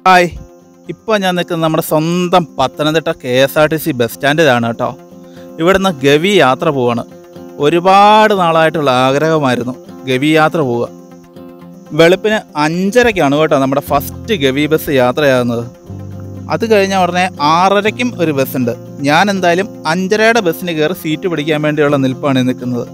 hi ഇപ്പോൾ ഞാൻ നിൽക്കുന്നത് നമ്മുടെ സ്വന്തം Pathanamthitta K S R T C bus സ്റ്റാൻഡിലാണ് കേട്ടോ ഇവിടുന്ന് ഗവി യാത്ര പോവാണ് ഒരുപാട് നാളായിട്ടുള്ള ആഗ്രഹമായിരുന്നു ഗവി യാത്ര പോവുക വെളുപ്പിന് അഞ്ചരയ്ക്കാണ് കേട്ടോ നമ്മുടെ ഫസ്റ്റ് ഗവി ബസ് യാത്രയാകുന്നത് അത് കഴിഞ്ഞ ഉടനെ ആറരയ്ക്കും ഒരു ബസ്സുണ്ട് ഞാൻ എന്തായാലും അഞ്ചരയുടെ ബസ്സിന് കയറി സീറ്റ് പിടിക്കാൻ വേണ്ടിയുള്ള നിൽപ്പാണ് ഈ നിൽക്കുന്നത്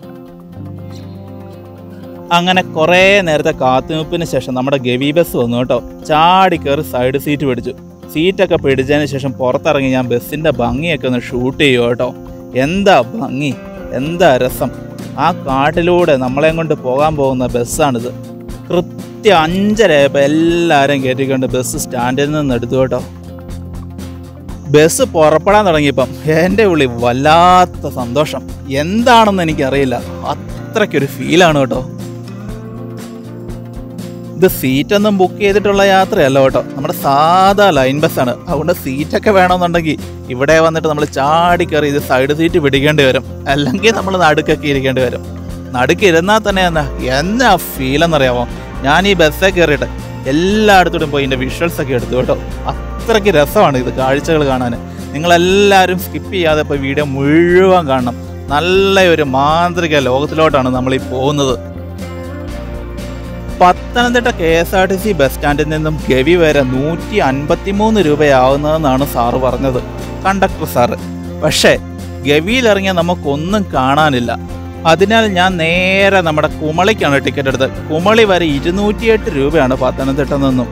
അങ്ങനെ കുറേ നേരത്തെ കാത്തുനിൽപ്പിന് ശേഷം നമ്മുടെ ഗവി ബസ് വന്നു കേട്ടോ ചാടി കയറി സൈഡ് സീറ്റ് പിടിച്ചു സീറ്റൊക്കെ പിടിച്ചതിന് ശേഷം പുറത്തിറങ്ങി ഞാൻ ബസ്സിൻ്റെ ഭംഗിയൊക്കെ ഒന്ന് ഷൂട്ട് ചെയ്യുക കേട്ടോ എന്താ ഭംഗി എന്താ രസം ആ കാട്ടിലൂടെ നമ്മളെയും കൊണ്ട് പോകാൻ പോകുന്ന ബസ്സാണിത് കൃത്യം അഞ്ചരയായപ്പോൾ എല്ലാവരും കയറ്റിക്കൊണ്ട് ബസ് സ്റ്റാൻഡിൽ നിന്ന് എടുത്തു കേട്ടോ ബസ് പുറപ്പെടാൻ തുടങ്ങിയപ്പം എൻ്റെ ഉള്ളിൽ വല്ലാത്ത സന്തോഷം എന്താണെന്ന് എനിക്കറിയില്ല അത്രയ്ക്കൊരു ഫീലാണ് കേട്ടോ ഇത് സീറ്റൊന്നും ബുക്ക് ചെയ്തിട്ടുള്ള യാത്രയല്ല കേട്ടോ നമ്മുടെ സാധാ ലൈൻ ബസ്സാണ് അതുകൊണ്ട് സീറ്റൊക്കെ വേണമെന്നുണ്ടെങ്കിൽ ഇവിടെ വന്നിട്ട് നമ്മൾ ചാടി കയറി ഇത് സൈഡ് സീറ്റ് പിടിക്കേണ്ടി വരും അല്ലെങ്കിൽ നമ്മൾ നടുക്കൊക്കെ ഇരിക്കേണ്ടി വരും നടുക്ക് ഇരുന്നാൽ തന്നെ എന്നാ എന്നാ ഫീൽ എന്നറിയാമോ ഞാൻ ഈ ബസ്സിൽ കയറിയിട്ട് എല്ലായിടത്തോടും പോയി ഇതിൻ്റെ വിഷ്വൽസ് ഒക്കെ എടുത്തു കേട്ടോ അത്രയ്ക്ക് രസമാണ് ഇത് കാഴ്ചകൾ കാണാൻ നിങ്ങളെല്ലാവരും സ്കിപ്പ് ചെയ്യാതെ പോയി വീഡിയോ മുഴുവൻ കാണണം നല്ല ഒരു മാന്ത്രിക ലോകത്തിലോട്ടാണ് നമ്മൾ ഈ പോകുന്നത് Pathanamthitta K S R T C bus സ്റ്റാൻഡിൽ നിന്നും ഗവി വരെ നൂറ്റി അൻപത്തി മൂന്ന് രൂപയാവുന്നതെന്നാണ് സാറ് പറഞ്ഞത് കണ്ടക്ടർ സാറ് പക്ഷേ ഗവിയിലിറങ്ങിയ നമുക്കൊന്നും കാണാനില്ല അതിനാൽ ഞാൻ നേരെ നമ്മുടെ കുമളിക്കാണ് ടിക്കറ്റ് എടുത്തത് കുമളി വരെ ഇരുന്നൂറ്റിയെട്ട് രൂപയാണ് പത്തനംതിട്ട നിന്നും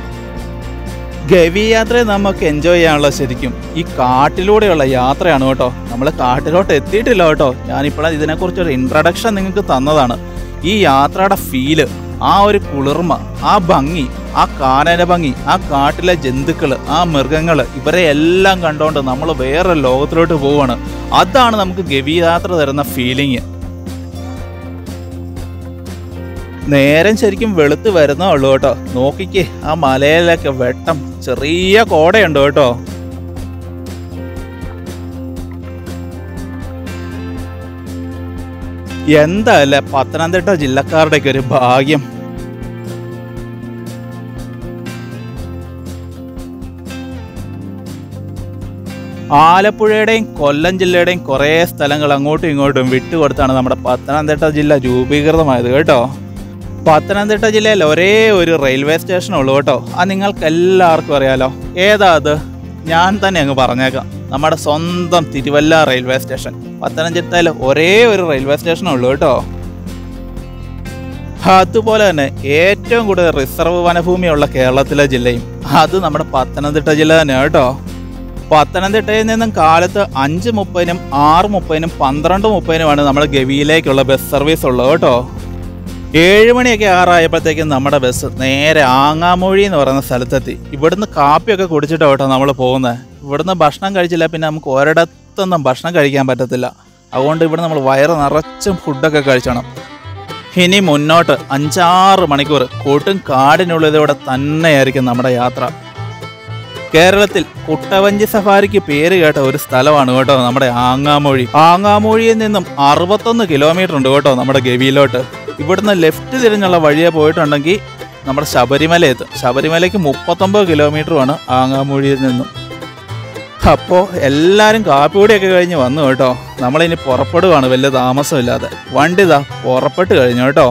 ഗവി യാത്രയെ നമുക്ക് എൻജോയ് ചെയ്യാനുള്ള ശരിക്കും ഈ കാട്ടിലൂടെയുള്ള യാത്രയാണ് കേട്ടോ നമ്മൾ കാട്ടിലോട്ട് എത്തിയിട്ടില്ല കേട്ടോ ഞാനിപ്പോൾ ഇതിനെക്കുറിച്ച് ഒരു ഇൻട്രഡക്ഷൻ നിങ്ങൾക്ക് തന്നതാണ് ഈ യാത്രയുടെ ഫീല് ആ ഒരു കുളിർമ ആ ഭംഗി ആ കാനന ഭംഗി ആ കാട്ടിലെ ജന്തുക്കൾ ആ മൃഗങ്ങൾ ഇവരെ എല്ലാം കണ്ടുകൊണ്ട് നമ്മൾ വേറെ ലോകത്തിലോട്ട് പോവാണ് അതാണ് നമുക്ക് ഗവി യാത്ര തരുന്ന ഫീലിംഗ് നേരം ശരിക്കും വെളുത്ത് വരുന്നേ ഉള്ളൂ കേട്ടോ നോക്കിക്കേ ആ മലയിലൊക്കെ വെട്ടം ചെറിയ കോടയുണ്ട് കേട്ടോ എന്താല്ലേ പത്തനംതിട്ട ജില്ലക്കാരുടെയൊക്കെ ഒരു ഭാഗ്യം ആലപ്പുഴയുടെയും കൊല്ലം ജില്ലയുടെയും കുറേ സ്ഥലങ്ങൾ അങ്ങോട്ടും ഇങ്ങോട്ടും വിട്ടുകൊടുത്താണ് നമ്മുടെ പത്തനംതിട്ട ജില്ല രൂപീകൃതമായത് കേട്ടോ പത്തനംതിട്ട ജില്ലയിൽ ഒരേ ഒരു റെയിൽവേ സ്റ്റേഷൻ ഉള്ളൂ കേട്ടോ അത് നിങ്ങൾക്ക് എല്ലാവർക്കും അറിയാലോ ഏതാ അത് ഞാൻ തന്നെ അങ്ങ് പറഞ്ഞേക്കാം നമ്മുടെ സ്വന്തം തിരുവല്ല റെയിൽവേ സ്റ്റേഷൻ പത്തനംതിട്ടയിൽ ഒരേ ഒരു റെയിൽവേ സ്റ്റേഷൻ ഉള്ളൂ കേട്ടോ അതുപോലെ തന്നെ ഏറ്റവും കൂടുതൽ റിസർവ് വനഭൂമിയുള്ള കേരളത്തിലെ ജില്ലയും അത് നമ്മുടെ പത്തനംതിട്ട ജില്ല തന്നെയാണ് കേട്ടോ പത്തനംതിട്ടയിൽ നിന്നും കാലത്ത് അഞ്ച് മുപ്പതിനും ആറ് മുപ്പതിനും പന്ത്രണ്ട് മുപ്പതിനുമാണ് നമ്മുടെ ഗവിയിലേക്കുള്ള ബസ് സർവീസ് ഉള്ളത് കേട്ടോ ഏഴ് മണിയൊക്കെ ആറായപ്പോഴത്തേക്കും നമ്മുടെ ബസ് നേരെ ആങ്ങാമൊഴി എന്ന് പറയുന്ന സ്ഥലത്തെത്തി ഇവിടുന്ന് കാപ്പിയൊക്കെ കുടിച്ചിട്ടാണ് കേട്ടോ നമ്മൾ പോകുന്നത് ഇവിടുന്ന് ഭക്ഷണം കഴിച്ചില്ല പിന്നെ നമുക്ക് ഒരിടത്തൊന്നും ഭക്ഷണം കഴിക്കാൻ പറ്റത്തില്ല അതുകൊണ്ട് ഇവിടെ നമ്മൾ വയറ് നിറച്ചും ഫുഡൊക്കെ കഴിച്ചണം ഇനി മുന്നോട്ട് അഞ്ചാറ് മണിക്കൂർ കൂട്ടും കാടിനുള്ളിലൂടെ തന്നെയായിരിക്കും നമ്മുടെ യാത്ര കേരളത്തിൽ കുട്ടവഞ്ചി സഫാരിക്ക് പേര് കേട്ട ഒരു സ്ഥലമാണ് കേട്ടോ നമ്മുടെ ആങ്ങാമൊഴി ആങ്ങാമൊഴിയിൽ നിന്നും അറുപത്തൊന്ന് കിലോമീറ്റർ ഉണ്ട് കേട്ടോ നമ്മുടെ ഗവിയിലോട്ട് ഇവിടുന്ന് ലെഫ്റ്റ് തിരിഞ്ഞുള്ള വഴിയെ പോയിട്ടുണ്ടെങ്കിൽ നമ്മുടെ ശബരിമല എത്തും ശബരിമലയ്ക്ക് മുപ്പത്തൊമ്പത് കിലോമീറ്ററുമാണ് ആങ്ങാമൊഴിയിൽ നിന്നും അപ്പോൾ എല്ലാവരും കാപ്പിപൊടിയൊക്കെ കഴിഞ്ഞ് വന്നു കേട്ടോ നമ്മളിനി പുറപ്പെടുവാണ് വലിയ താമസമില്ലാതെ വണ്ടി ഇതാ പുറപ്പെട്ട് കഴിഞ്ഞു കേട്ടോ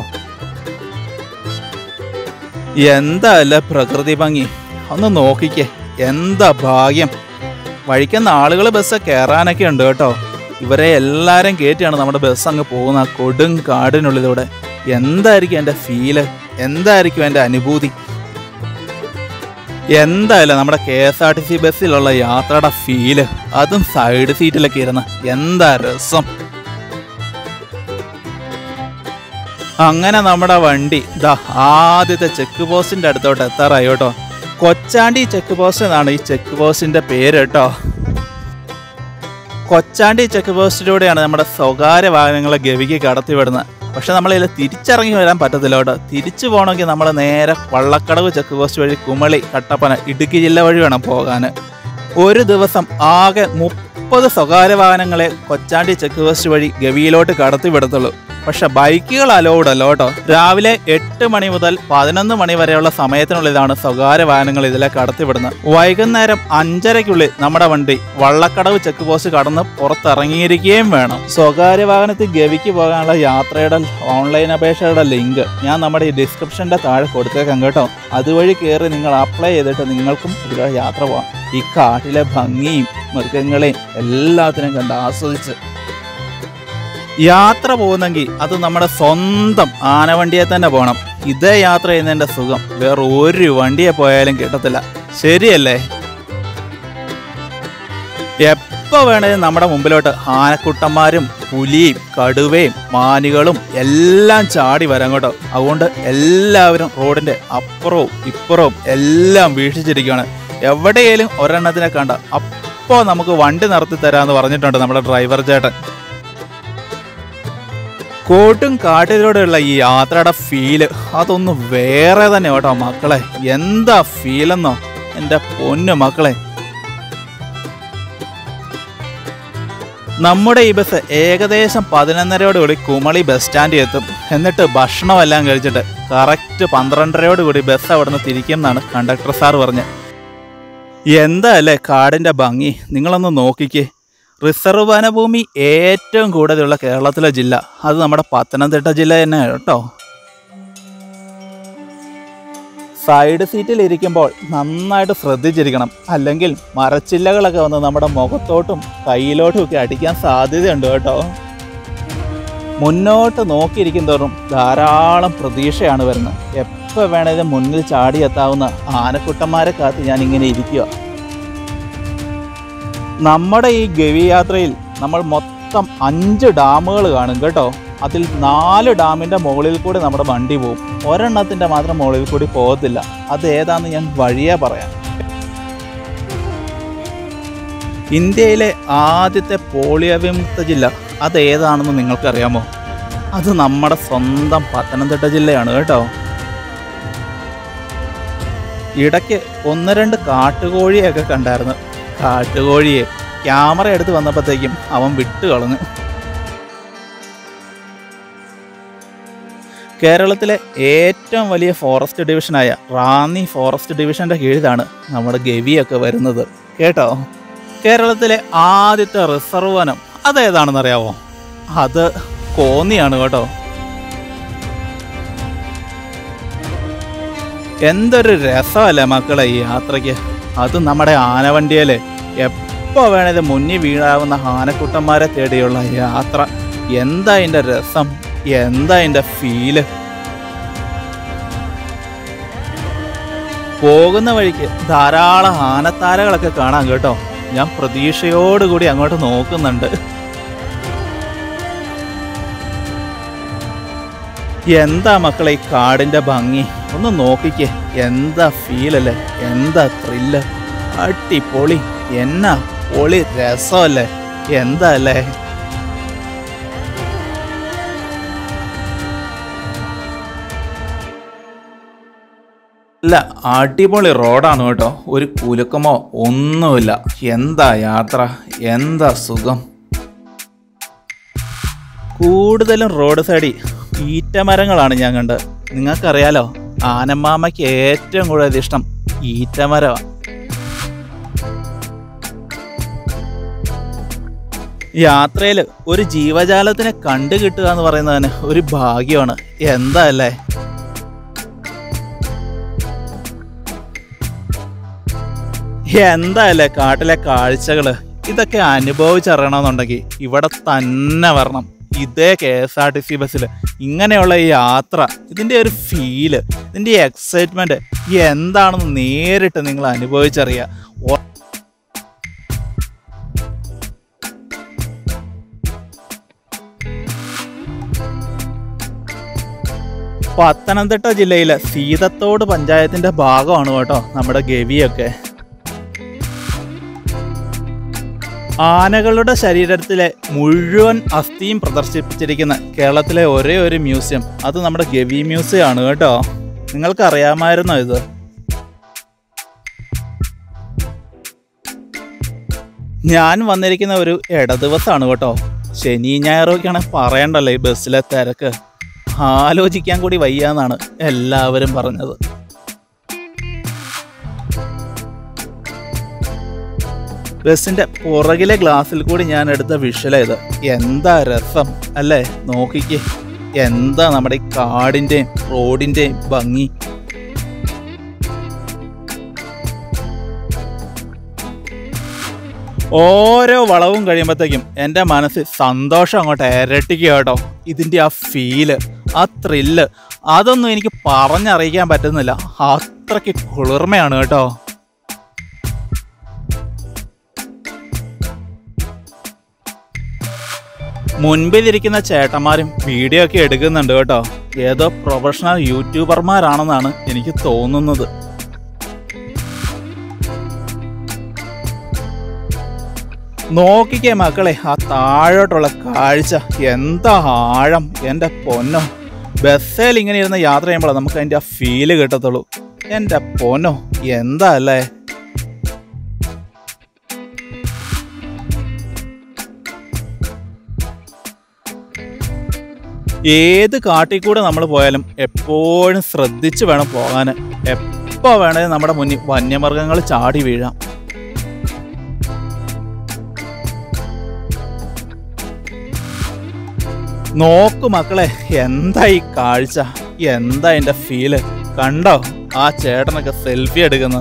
എന്താ അല്ല പ്രകൃതി ഭംഗി ഒന്ന് നോക്കിക്കേ എന്താ ഭാഗ്യം വഴിക്കുന്ന ആളുകൾ ബസ് കയറാനൊക്കെ ഉണ്ട് കേട്ടോ ഇവരെ എല്ലാവരും കയറ്റിയാണ് നമ്മുടെ ബസ് അങ്ങ് പോകുന്ന ആ കൊടും കാടിനുള്ളിലൂടെ എന്തായിരിക്കും എൻ്റെ ഫീല് എന്തായിരിക്കും എൻ്റെ അനുഭൂതി എന്തായാലും നമ്മുടെ K S R T C ബസ്സിലുള്ള യാത്രയുടെ ഫീല് അതും സൈഡ് സീറ്റിലൊക്കെ ഇരുന്ന് എന്താ രസം അങ്ങനെ നമ്മുടെ വണ്ടി ദാ ആദ്യത്തെ ചെക്ക് പോസ്റ്റിന്റെ അടുത്തോട്ട് എത്താറായി കേട്ടോ കൊച്ചാണ്ടി ചെക്ക് പോസ്റ്റ് എന്നാണ് ഈ ചെക്ക് പോസ്റ്റിന്റെ പേര് കേട്ടോ കൊച്ചാണ്ടി ചെക്ക് പോസ്റ്റിലൂടെയാണ് നമ്മുടെ സ്വകാര്യ വാഹനങ്ങളെ ഗവിക്ക് കടത്തിവിടുന്നത് പക്ഷെ നമ്മളിതിൽ തിരിച്ചിറങ്ങി വരാൻ പറ്റത്തില്ല കേട്ടോ തിരിച്ചു പോകണമെങ്കിൽ നമ്മൾ നേരെ വള്ളക്കടവ് ചെക്ക് പോസ്റ്റ് വഴി കുമളി കട്ടപ്പന ഇടുക്കി ജില്ല വഴി വേണം പോകാൻ ഒരു ദിവസം ആകെ മുപ്പത് സ്വകാര്യ വാഹനങ്ങളെ കൊച്ചാണ്ടി ചെക്ക് പോസ്റ്റ് വഴി ഗവിയിലോട്ട് കടത്തിവിടത്തുള്ളൂ പക്ഷെ ബൈക്കുകൾ അലൗഡ് അല്ല കേട്ടോ രാവിലെ എട്ട് മണി മുതൽ പതിനൊന്ന് മണി വരെയുള്ള സമയത്തിനുള്ളിലാണ് സ്വകാര്യ വാഹനങ്ങൾ ഇതിലെ കടത്തിവിടുന്നത് വൈകുന്നേരം അഞ്ചരയ്ക്കുള്ളിൽ നമ്മുടെ വണ്ടി വള്ളക്കടവ് ചെക്ക് പോസ്റ്റ് കടന്ന് പുറത്തിറങ്ങിയിരിക്കുകയും വേണം സ്വകാര്യ വാഹനത്തിൽ ഗവിക്ക് പോകാനുള്ള യാത്രയുടെ ഓൺലൈൻ അപേക്ഷയുടെ ലിങ്ക് ഞാൻ നമ്മുടെ ഈ ഡിസ്ക്രിപ്ഷന്റെ താഴെ കൊടുത്തേക്കാം കേട്ടോ അതുവഴി കയറി നിങ്ങൾ അപ്ലൈ ചെയ്തിട്ട് നിങ്ങൾക്കും ഇതിലൂടെ യാത്ര പോവാം ഈ കാട്ടിലെ ഭംഗിയും മൃഗങ്ങളെയും എല്ലാത്തിനും കണ്ട് ആസ്വദിച്ച് യാത്ര പോകുന്നെങ്കിൽ അത് നമ്മുടെ സ്വന്തം ആനവണ്ടിയെ തന്നെ പോകണം ഇതേ യാത്ര ചെയ്യുന്നതിന്റെ സുഖം വേറെ ഒരു വണ്ടിയെ പോയാലും കിട്ടത്തില്ല ശരിയല്ലേ എപ്പോ വേണേലും നമ്മുടെ മുമ്പിലോട്ട് ആനക്കുട്ടന്മാരും പുലിയും കടുവയും മാനുകളും എല്ലാം ചാടി വരാം കേട്ടോ അതുകൊണ്ട് എല്ലാവരും റോഡിന്റെ അപ്പുറവും ഇപ്പുറവും എല്ലാം വീക്ഷിച്ചിരിക്കുകയാണ് എവിടെയെങ്കിലും ഒരെണ്ണത്തിനെ കണ്ട അപ്പോൾ നമുക്ക് വണ്ടി നിർത്തി തരാമെന്ന് പറഞ്ഞിട്ടുണ്ട് നമ്മുടെ ഡ്രൈവർ ചേട്ടൻ കോട്ടും കാട്ടിലൂടെയുള്ള ഈ യാത്രയുടെ ഫീല് അതൊന്ന് വേറെ തന്നെ കേട്ടോ മക്കളെ എന്താ ഫീലെന്നോ എൻ്റെ പൊന്നു മക്കളെ നമ്മുടെ ഈ ബസ് ഏകദേശം പതിനൊന്നരയോട് കൂടി കുമളി ബസ് സ്റ്റാൻഡിൽ എത്തും എന്നിട്ട് ഭക്ഷണമെല്ലാം കഴിച്ചിട്ട് കറക്റ്റ് പന്ത്രണ്ടരയോട് കൂടി ബസ് അവിടെ നിന്ന് തിരിക്കും എന്നാണ് കണ്ടക്ടർ സാർ പറഞ്ഞത് എന്താ അല്ലേ കാടിൻ്റെ ഭംഗി നിങ്ങളൊന്ന് നോക്കിക്കേ റിസർവ് വനഭൂമി ഏറ്റവും കൂടുതലുള്ള കേരളത്തിലെ ജില്ല അത് നമ്മുടെ പത്തനംതിട്ട ജില്ല തന്നെ കേട്ടോ സൈഡ് സീറ്റിൽ ഇരിക്കുമ്പോൾ നന്നായിട്ട് ശ്രദ്ധിച്ചിരിക്കണം അല്ലെങ്കിൽ മരച്ചില്ലകളൊക്കെ വന്ന് നമ്മുടെ മുഖത്തോട്ടും കയ്യിലോട്ടും ഒക്കെ അടിക്കാൻ സാധ്യതയുണ്ട് കേട്ടോ മുന്നോട്ട് നോക്കിയിരിക്കും തോറും ധാരാളം പ്രതീക്ഷയാണ് വരുന്നത് എപ്പോൾ വേണേലും മുന്നിൽ ചാടിയെത്താവുന്ന ആനക്കുട്ടന്മാരെ കാത്ത് ഞാൻ ഇങ്ങനെ ഇരിക്കുക നമ്മുടെ ഈ ഗവി യാത്രയിൽ നമ്മൾ മൊത്തം അഞ്ച് ഡാമുകൾ കാണും കേട്ടോ അതിൽ നാല് ഡാമിൻ്റെ മുകളിൽ കൂടി നമ്മുടെ വണ്ടി പോകും ഒരെണ്ണത്തിൻ്റെ മാത്രം മുകളിൽ കൂടി പോകത്തില്ല അത് ഏതാന്ന് ഞാൻ വഴിയേ പറയാം ഇന്ത്യയിലെ ആദ്യത്തെ പോളിയോ വിമുക്ത ജില്ല അത് ഏതാണെന്ന് നിങ്ങൾക്കറിയാമോ അത് നമ്മുടെ സ്വന്തം പത്തനംതിട്ട ജില്ലയാണ് കേട്ടോ ഇടയ്ക്ക് ഒന്ന് രണ്ട് കാട്ടുകോഴിയൊക്കെ കണ്ടായിരുന്നു കാട്ടുകോഴിയെ ക്യാമറ എടുത്ത് വന്നപ്പോഴത്തേക്കും അവൻ വിട്ടു കളഞ്ഞു കേരളത്തിലെ ഏറ്റവും വലിയ ഫോറസ്റ്റ് ഡിവിഷനായ റാന്നി ഫോറസ്റ്റ് ഡിവിഷന്റെ കീഴിലാണ് നമ്മുടെ ഗവിയൊക്കെ വരുന്നത് കേട്ടോ കേരളത്തിലെ ആദ്യത്തെ റിസർവ് വനം അതേതാണെന്ന് അറിയാവോ അത് കോന്നിയാണ് കേട്ടോ എന്തൊരു രസമല്ലേ മക്കളെ ഈ യാത്രയ്ക്ക് അത് നമ്മുടെ ആനവണ്ടിയല്ലേ എപ്പോൾ വേണേലും മുന്നിൽ വീഴാവുന്ന ആനക്കുട്ടന്മാരെ തേടിയുള്ള യാത്ര എന്താ അതിൻ്റെ രസം എന്താ അതിൻ്റെ ഫീല് പോകുന്ന വഴിക്ക് ധാരാളം ആനത്താരകളൊക്കെ കാണാം കേട്ടോ ഞാൻ പ്രതീക്ഷയോടുകൂടി അങ്ങോട്ട് നോക്കുന്നുണ്ട് എന്താ മക്കളെ ഈ കാടിന്റെ ഭംഗി ഒന്ന് നോക്കിക്കേ എന്താ ഫീലല്ലേ എന്താ ത്രില്ല് അടിപൊളി എന്നാ പൊളി രസമല്ലേ എന്താ അല്ലേ അല്ല അടിപൊളി റോഡാണ് കേട്ടോ ഒരു കുലുക്കമോ ഒന്നുമില്ല എന്താ യാത്ര എന്താ സുഖം കൂടുതലും റോഡ് സൈഡിൽ ഈറ്റമരങ്ങളാണ് ഞാൻ കണ്ടത് നിങ്ങൾക്കറിയാലോ ആനമാമയ്ക്ക് ഏറ്റവും കൂടുതൽ ഇഷ്ടം ഈറ്റമരമാണ് യാത്രയിൽ ഒരു ജീവജാലത്തിനെ കണ്ടു കിട്ടുക എന്ന് പറയുന്നത് തന്നെ ഒരു ഭാഗ്യമാണ് എന്താ അല്ലേ എന്താ അല്ലേ കാട്ടിലെ കാഴ്ചകള് ഇതൊക്കെ അനുഭവിച്ചറിയണമെന്നുണ്ടെങ്കിൽ ഇവിടെ തന്നെ വരണം ഇതേ K S R T C ബസ്സിൽ ഇങ്ങനെയുള്ള ഈ യാത്ര ഇതിൻ്റെ ഒരു ഫീല് ഇതിൻ്റെ ഈ എക്സൈറ്റ്മെൻറ്റ് എന്താണെന്ന് നേരിട്ട് നിങ്ങൾ അനുഭവിച്ചറിയുക ഒ- പത്തനംതിട്ട ജില്ലയിലെ സീതത്തോട് പഞ്ചായത്തിന്റെ ഭാഗമാണ് കേട്ടോ നമ്മുടെ ഗവിയൊക്കെ ആനകളുടെ ശരീരത്തിലെ മുഴുവൻ അസ്ഥിയും പ്രദർശിപ്പിച്ചിരിക്കുന്ന കേരളത്തിലെ ഒരേ ഒരു മ്യൂസിയം അത് നമ്മുടെ ഗവി മ്യൂസിയം ആണ് കേട്ടോ നിങ്ങൾക്ക് അറിയാമായിരുന്നോ ഇത് ഞാൻ വന്നിരിക്കുന്ന ഒരു ഇട ദിവസമാണ് കേട്ടോ ശനി ഞായറൊക്കെയാണ് പറയണ്ടല്ലോ ഈ ബസ്സിലെ തിരക്ക് ആലോചിക്കാൻ കൂടി വയ്യാന്നാണ് എല്ലാവരും പറഞ്ഞത് ബസ്സിന്റെ പുറകിലെ ഗ്ലാസ്സിൽ കൂടി ഞാൻ എടുത്ത വിഷ്വലായത് എന്താ രസം അല്ലേ നോക്കിക്കേ എന്താ നമ്മുടെ ഈ കാടിന്റെയും റോഡിന്റെയും ഭംഗി ഓരോ വളവും കഴിയുമ്പോഴത്തേക്കും എൻ്റെ മനസ്സിൽ സന്തോഷം അങ്ങോട്ട് ഇരട്ടിക്കുക കേട്ടോ ഇതിൻ്റെ ആ ഫീല് ആ ത്രില്ല് അതൊന്നും എനിക്ക് പറഞ്ഞറിയിക്കാൻ പറ്റുന്നില്ല അത്രയ്ക്ക് കുളിർമയാണ് കേട്ടോ മുൻപിലിരിക്കുന്ന ചേട്ടന്മാരും വീഡിയോ ഒക്കെ എടുക്കുന്നുണ്ട് കേട്ടോ ഏതോ പ്രൊഫഷണൽ യൂട്യൂബർമാരാണെന്നാണ് എനിക്ക് തോന്നുന്നത് നോക്കിക്കേ മക്കളെ ആ താഴോട്ടുള്ള കാഴ്ച എന്താ ആഴം എൻ്റെ പൊന്നോ ബസ്സിൽ ഇങ്ങനെ ഇരുന്ന് യാത്ര ചെയ്യുമ്പോഴാണ് നമുക്ക് അതിൻ്റെ ആ ഫീല് കിട്ടത്തുള്ളൂ എൻ്റെ പൊന്നോ എന്താ അല്ലേ ഏത് കാട്ടിൽ കൂടെ നമ്മൾ പോയാലും എപ്പോഴും ശ്രദ്ധിച്ച് വേണം പോകാൻ എപ്പോൾ വേണേലും നമ്മുടെ മുന്നിൽ വന്യമൃഗങ്ങൾ ചാടി വീഴാം നോക്കു മക്കളെ എന്താ ഈ കാഴ്ച എന്താ എൻ്റെ ഫീല് കണ്ടോ ആ ചേട്ടനൊക്കെ സെൽഫി എടുക്കുന്നത്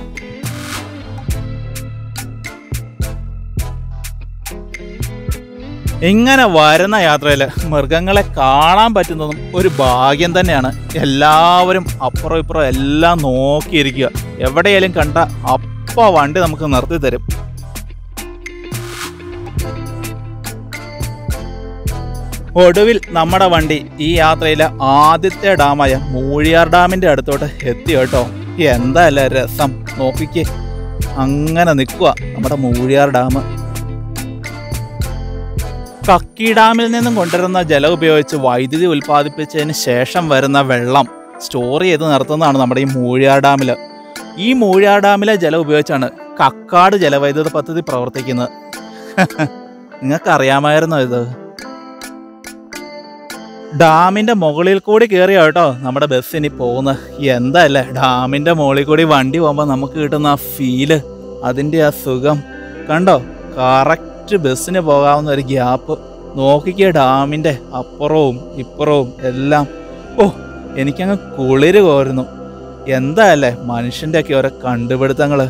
ഇങ്ങനെ വരുന്ന യാത്രയിൽ മൃഗങ്ങളെ കാണാൻ പറ്റുന്നതും ഒരു ഭാഗ്യം തന്നെയാണ് എല്ലാവരും അപ്പുറം ഇപ്പുറം എല്ലാം നോക്കിയിരിക്കുക എവിടെയാലും കണ്ട അപ്പ വണ്ടി നമുക്ക് നിർത്തി തരും ഒടുവിൽ നമ്മുടെ വണ്ടി ഈ യാത്രയിലെ ആദ്യത്തെ ഡാമായ മൂഴിയാർ ഡാമിന്റെ അടുത്തോട്ട് എത്തി കേട്ടോ എന്താ അല്ലേ രസം നോക്കിക്കേ അങ്ങനെ നിൽക്കുക നമ്മുടെ മൂഴിയാർ ഡാം കക്കി ഡാമിൽ നിന്നും കൊണ്ടുവരുന്ന ജലം ഉപയോഗിച്ച് വൈദ്യുതി ഉൽപ്പാദിപ്പിച്ചതിന് ശേഷം വരുന്ന വെള്ളം സ്റ്റോർ ചെയ്ത് നിർത്തുന്നതാണ് നമ്മുടെ ഈ മൂഴിയാർ ഡാമിൽ ഈ മൂഴിയാർ ഡാമിലെ ജലം ഉപയോഗിച്ചാണ് കക്കാട് ജലവൈദ്യുത പദ്ധതി പ്രവർത്തിക്കുന്നത് നിങ്ങൾക്ക് അറിയാമായിരുന്നോ ഇത് ഡാമിന്റെ മുകളിൽ കൂടി കയറിയ കേട്ടോ നമ്മുടെ ബസ് ഇനി പോകുന്നത് എന്താ അല്ലേ ഡാമിന്റെ മുകളിൽ കൂടി വണ്ടി പോകുമ്പോൾ നമുക്ക് കിട്ടുന്ന ആ ഫീല് അതിന്റെ ആ സുഖം കണ്ടോ കറക്റ്റ് ബസ്സിന് പോകാവുന്ന ഒരു ഗ്യാപ്പ് നോക്കിക്കേ ഡാമിന്റെ അപ്പുറവും ഇപ്പുറവും എല്ലാം ഓ എനിക്കങ്ങ് കുളിര് കോരുന്നു എന്താ അല്ലേ മനുഷ്യന്റെ ഒക്കെ ഓരോ കണ്ടുപിടുത്തങ്ങള്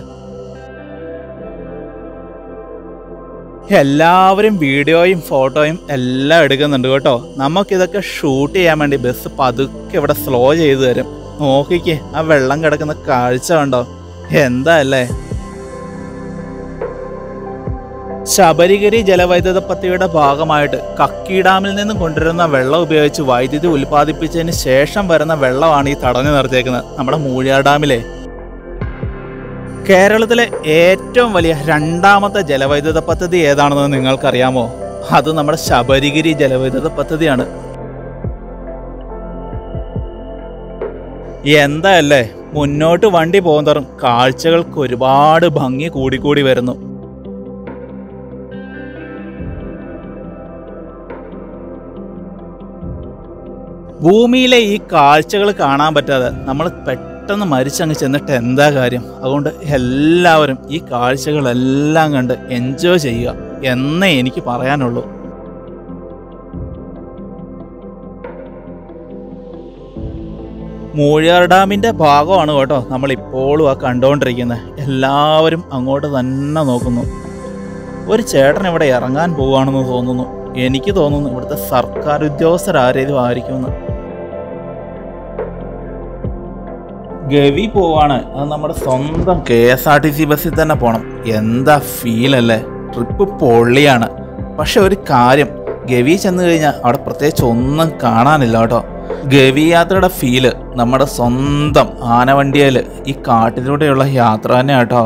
എല്ലാവരും വീഡിയോയും ഫോട്ടോയും എല്ലാം എടുക്കുന്നുണ്ട് കേട്ടോ നമുക്കിതൊക്കെ ഷൂട്ട് ചെയ്യാൻ വേണ്ടി ബസ് പതുക്കെ ഇവിടെ സ്ലോ ചെയ്തു തരും നോക്കിക്കേ ആ വെള്ളം കിടക്കുന്ന കാഴ്ച കണ്ടോ എന്താ അല്ലേ ശബരിഗിരി ജലവൈദ്യുത പദ്ധതിയുടെ ഭാഗമായിട്ട് കക്കി ഡാമിൽ നിന്നും കൊണ്ടുവരുന്ന വെള്ളം ഉപയോഗിച്ച് വൈദ്യുതി ഉൽപ്പാദിപ്പിച്ചതിന് ശേഷം വരുന്ന വെള്ളമാണ് ഈ തടഞ്ഞു നിർത്തിയേക്കുന്നത് നമ്മുടെ മൂഴിയാർ ഡാമിലെ കേരളത്തിലെ ഏറ്റവും വലിയ രണ്ടാമത്തെ ജലവൈദ്യുത പദ്ധതി ഏതാണെന്ന് നിങ്ങൾക്കറിയാമോ അത് നമ്മുടെ ശബരിഗിരി ജലവൈദ്യുത പദ്ധതിയാണ് എന്താ അല്ലേ മുന്നോട്ട് വണ്ടി പോകുന്നതും കാഴ്ചകൾക്ക് ഒരുപാട് ഭംഗി കൂടിക്കൂടി വരുന്നു ഭൂമിയിലെ ഈ കാഴ്ചകൾ കാണാൻ പറ്റാതെ നമ്മൾ പെട്ടെന്ന് മരിച്ചങ്ങ് ചെന്നിട്ട് എന്താ കാര്യം അതുകൊണ്ട് എല്ലാവരും ഈ കാഴ്ചകളെല്ലാം കണ്ട് എൻജോയ് ചെയ്യുക എന്നേ എനിക്ക് പറയാനുള്ളൂ മൂഴിയാർ ഡാമിന്റെ ഭാഗമാണ് കേട്ടോ നമ്മൾ ഇപ്പോഴും ആ കണ്ടുകൊണ്ടിരിക്കുന്നത് എല്ലാവരും അങ്ങോട്ട് തന്നെ നോക്കുന്നു ഒരു ചേട്ടൻ ഇവിടെ ഇറങ്ങാൻ പോവുകയാണെന്ന് തോന്നുന്നു എനിക്ക് തോന്നുന്നു ഇവിടുത്തെ സർക്കാർ ഉദ്യോഗസ്ഥരാരേലും ആയിരിക്കുമെന്ന് ഗവി പോവാണ് അത് നമ്മുടെ സ്വന്തം K S R T C ബസ്സിൽ തന്നെ പോണം എന്താ ഫീൽ അല്ലേ ട്രിപ്പ് പൊള്ളിയാണ് പക്ഷെ ഒരു കാര്യം ഗവി ചെന്ന് കഴിഞ്ഞാൽ അവിടെ പ്രത്യേകിച്ച് ഒന്നും കാണാനില്ല കേട്ടോ ഗവി യാത്രയുടെ ഫീല് നമ്മുടെ സ്വന്തം ആനവണ്ടിയിൽ ഈ കാട്ടിലൂടെയുള്ള യാത്ര തന്നെ കേട്ടോ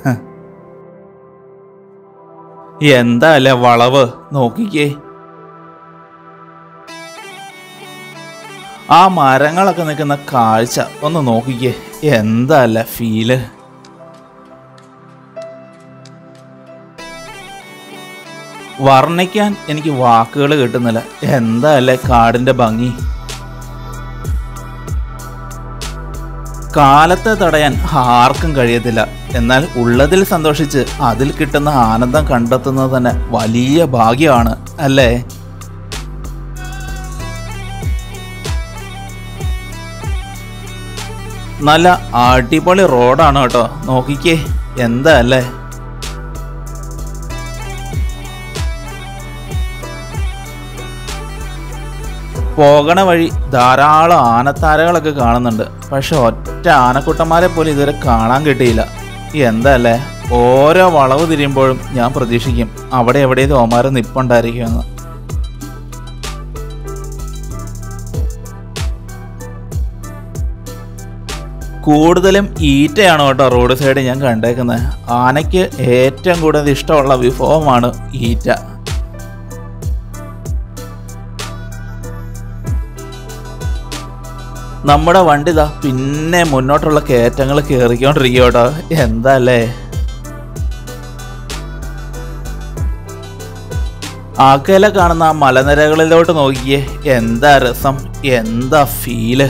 എന്താ അല്ലേ വളവ് നോക്കിക്കേ ആ മരങ്ങളൊക്കെ നിൽക്കുന്ന കാഴ്ച ഒന്ന് നോക്കിക്കേ എന്താ അല്ലേ ഫീല് വർണ്ണിക്കാൻ എനിക്ക് വാക്കുകൾ കിട്ടുന്നില്ല എന്താ അല്ലേ കാടിന്റെ ഭംഗി കാലത്തെ തടയാൻ ആർക്കും കഴിയത്തില്ല എന്നാൽ ഉള്ളതിൽ സന്തോഷിച്ച് അതിൽ കിട്ടുന്ന ആനന്ദം കണ്ടെത്തുന്നത് തന്നെ വലിയ ഭാഗ്യമാണ് അല്ലേ നല്ല അടിപൊളി റോഡാണ് കേട്ടോ നോക്കിക്കേ എന്താ അല്ലേ പോകണ വഴി ധാരാളം ആനത്താരകളൊക്കെ കാണുന്നുണ്ട് പക്ഷെ ഒറ്റ ആനക്കുട്ടന്മാരെ പോലും ഇതുവരെ കാണാൻ കിട്ടിയില്ല എന്താ അല്ലേ ഓരോ വളവ് തിരിയുമ്പോഴും ഞാൻ പ്രതീക്ഷിക്കും അവിടെ എവിടെയും ഓമാരം നിപ്പുണ്ടായിരിക്കുമെന്ന് കൂടുതലും ഈറ്റയാണ് കേട്ടോ റോഡ് സൈഡ് ഞാൻ കണ്ടേക്കുന്നത് ആനയ്ക്ക് ഏറ്റവും കൂടുതൽ ഇഷ്ടമുള്ള വിഭവമാണ് ഈറ്റ നമ്മുടെ വണ്ടി ഇതാ പിന്നെ മുന്നോട്ടുള്ള കയറ്റങ്ങൾ കയറിക്കൊണ്ടിരിക്കുക കേട്ടോ എന്താ അല്ലേ ആക്കയിലെ കാണുന്ന ആ മലനിരകളിലോട്ട് നോക്കിയേ എന്താ രസം എന്താ ഫീല്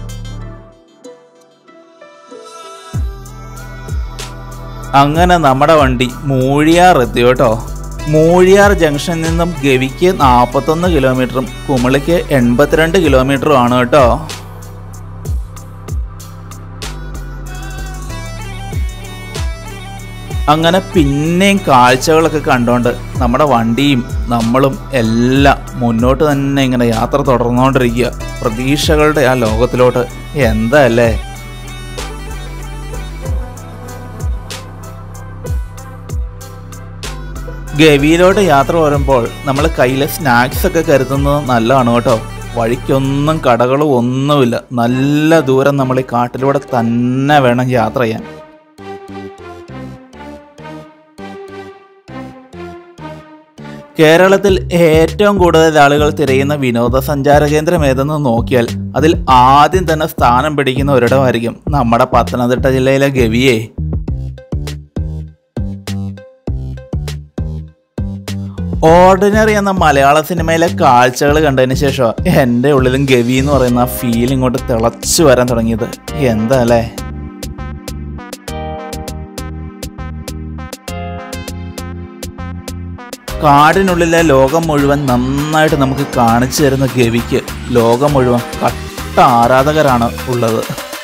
അങ്ങനെ നമ്മുടെ വണ്ടി മൂഴിയാർ എത്തി കേട്ടോ മൂഴിയാർ ജംഗ്ഷനിൽ നിന്നും ഗവിക്ക് നാൽപ്പത്തൊന്ന് കിലോമീറ്ററും കുമളിക്ക് എൺപത്തിരണ്ട് കിലോമീറ്ററും ആണ് കേട്ടോ അങ്ങനെ പിന്നെയും കാഴ്ചകളൊക്കെ കണ്ടോണ്ട് നമ്മുടെ വണ്ടിയും നമ്മളും എല്ലാം മുന്നോട്ട് തന്നെ ഇങ്ങനെ യാത്ര തുടർന്നുകൊണ്ടിരിക്കുക പ്രതീക്ഷകളുടെ ആ ലോകത്തിലോട്ട് എന്താ അല്ലേ ഗവിയിലോട്ട് യാത്ര വരുമ്പോൾ നമ്മൾ കയ്യിൽ സ്നാക്സ് ഒക്കെ കരുതുന്നത് നല്ലതാണ് കേട്ടോ വഴിക്കൊന്നും കടകളും ഒന്നുമില്ല നല്ല ദൂരം നമ്മൾ ഈ കാട്ടിലൂടെ തന്നെ വേണം യാത്ര ചെയ്യാൻ കേരളത്തിൽ ഏറ്റവും കൂടുതൽ ആളുകൾ തിരയുന്ന വിനോദസഞ്ചാര കേന്ദ്രം ഏതെന്ന് നോക്കിയാൽ അതിൽ ആദ്യം തന്നെ സ്ഥാനം പിടിക്കുന്ന ഒരിടമായിരിക്കും നമ്മുടെ പത്തനംതിട്ട ജില്ലയിലെ ഗവിയെ ഓർഡിനറി എന്ന മലയാള സിനിമയിലെ കാഴ്ചകൾ കണ്ടതിന് ശേഷം എൻ്റെ ഉള്ളിലും ഗവി എന്ന് പറയുന്ന ഫീൽ ഇങ്ങോട്ട് തിളച്ചു വരാൻ തുടങ്ങിയത് എന്താ അല്ലേ കാടിനുള്ളിലെ ലോകം മുഴുവൻ നന്നായിട്ട് നമുക്ക് കാണിച്ചു തരുന്ന ഗവിക്ക് ലോകം മുഴുവൻ കട്ട ആരാധകരാണ് ഉള്ളത്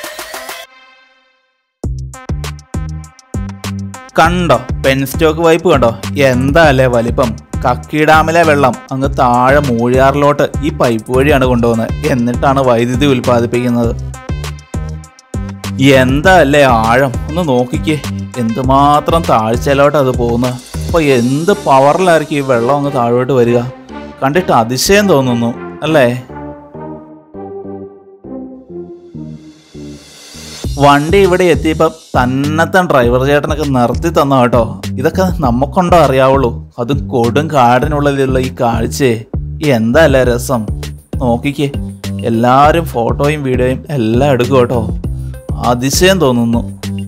കണ്ടോ പെൻ സ്റ്റോക്ക് വൈപ്പ് കണ്ടോ എന്താ അല്ലേ വലിപ്പം കക്കി ഡാമിലെ വെള്ളം അങ്ങ് താഴെ മൂഴിയാറിലോട്ട് ഈ പൈപ്പ് വഴിയാണ് കൊണ്ടുപോകുന്നത് എന്നിട്ടാണ് വൈദ്യുതി ഉൽപ്പാദിപ്പിക്കുന്നത് എന്താ അല്ലേ ആഴം ഒന്ന് നോക്കിക്കേ എന്തുമാത്രം താഴ്ചയിലോട്ട് അത് പോകുന്നത് അപ്പൊ എന്ത് പവറിലായിരിക്കും ഈ വെള്ളം അങ്ങ് താഴോട്ട് വരിക കണ്ടിട്ട് അതിശയം തോന്നുന്നു അല്ലേ വണ്ടി ഇവിടെ എത്തിയപ്പോൾ തന്നെത്താൻ ഡ്രൈവർ ചേട്ടനൊക്കെ നിർത്തി തന്ന കേട്ടോ ഇതൊക്കെ നമുക്കുണ്ടോ അറിയാവുള്ളൂ അതും കൊടും കാടിനുള്ളിലുള്ള ഈ കാഴ്ചയെ എന്താ അല്ലേ രസം നോക്കിക്കേ എല്ലാവരും ഫോട്ടോയും വീഡിയോയും എല്ലാം എടുക്കും കേട്ടോ അതിശയം തോന്നുന്നു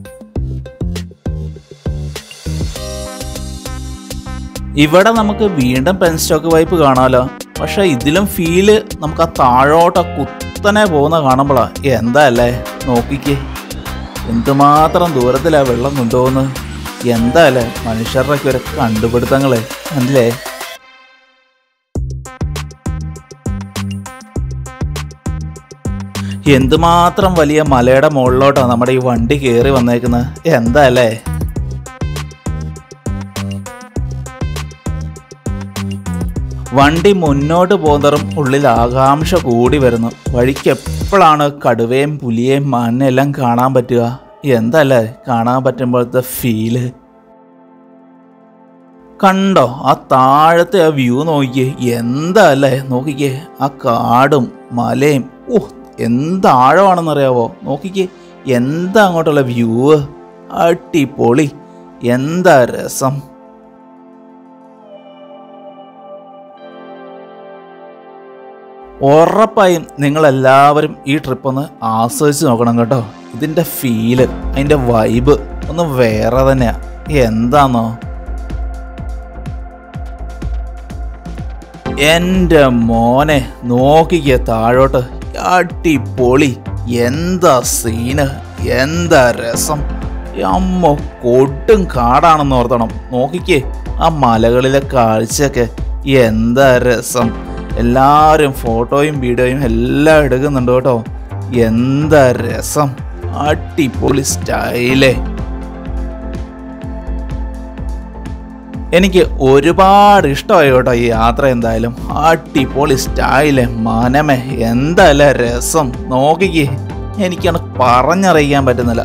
ഇവിടെ നമുക്ക് വീണ്ടും പെൻ സ്റ്റോക്ക് വൈപ്പ് കാണാലോ പക്ഷെ ഇതിലും ഫീല് നമുക്ക് ആ താഴോട്ട് കുത്തനെ പോകുന്ന കാണുമ്പോഴാ എന്താ അല്ലേ നോക്കിക്കേ എന്തുമാത്രം ദൂരത്തിലാ വെള്ളം കൊണ്ടുപോകുന്നത് എന്താ അല്ലേ മനുഷ്യരുടെയൊക്കെ ഒരു കണ്ടുപിടുത്തങ്ങളെ അല്ലേ എന്തുമാത്രം വലിയ മലയുടെ മുകളിലോട്ടാണ് നമ്മുടെ ഈ വണ്ടി കയറി വന്നേക്കുന്നത് എന്താ അല്ലേ വണ്ടി മുന്നോട്ട് പോകുന്നതും ഉള്ളിൽ ആകാംക്ഷ കൂടി വരുന്നു വഴിക്ക് എപ്പോഴാണ് കടുവയും പുലിയെയും മണ്ണെല്ലാം കാണാൻ പറ്റുക എന്തല്ലേ കാണാൻ പറ്റുമ്പോഴത്തെ ഫീല് കണ്ടോ ആ താഴത്തെ ആ വ്യൂ നോക്കിയേ എന്താ അല്ലേ നോക്കിക്കേ ആ കാടും മലയും ഓ എന്ത് ആഴമാണെന്നറിയാവോ നോക്കിക്കേ എന്താ അങ്ങോട്ടുള്ള വ്യൂ അടിപൊളി എന്താ രസം ഉറപ്പായും നിങ്ങളെല്ലാവരും ഈ ട്രിപ്പ് ഒന്ന് ആസ്വദിച്ച് നോക്കണം കേട്ടോ ഇതിൻ്റെ ഫീല് അതിൻ്റെ വൈബ് ഒന്ന് വേറെ തന്നെയാ എന്താന്നോ എൻ്റെ മോനെ നോക്കിക്കേ താഴോട്ട് അടിപൊളി എന്താ സീന് എന്താ രസം അമ്മ കൊട്ടും കാടാണെന്ന് ഓർത്തണം നോക്കിക്കേ ആ മലകളിലെ കാഴ്ചയൊക്കെ എന്താ രസം എല്ലാവരും ഫോട്ടോയും വീഡിയോയും എല്ലാം എടുക്കുന്നുണ്ട് കേട്ടോ എന്താ രസം അടിപൊളി സ്റ്റൈലേ എനിക്ക് ഒരുപാട് ഇഷ്ടമായി കേട്ടോ ഈ യാത്ര എന്തായാലും അടിപൊളി സ്റ്റൈല് മനമേ എന്തായാലും രസം നോക്കിക്കേ എനിക്കാണ് പറഞ്ഞറിയിക്കാൻ പറ്റുന്നില്ല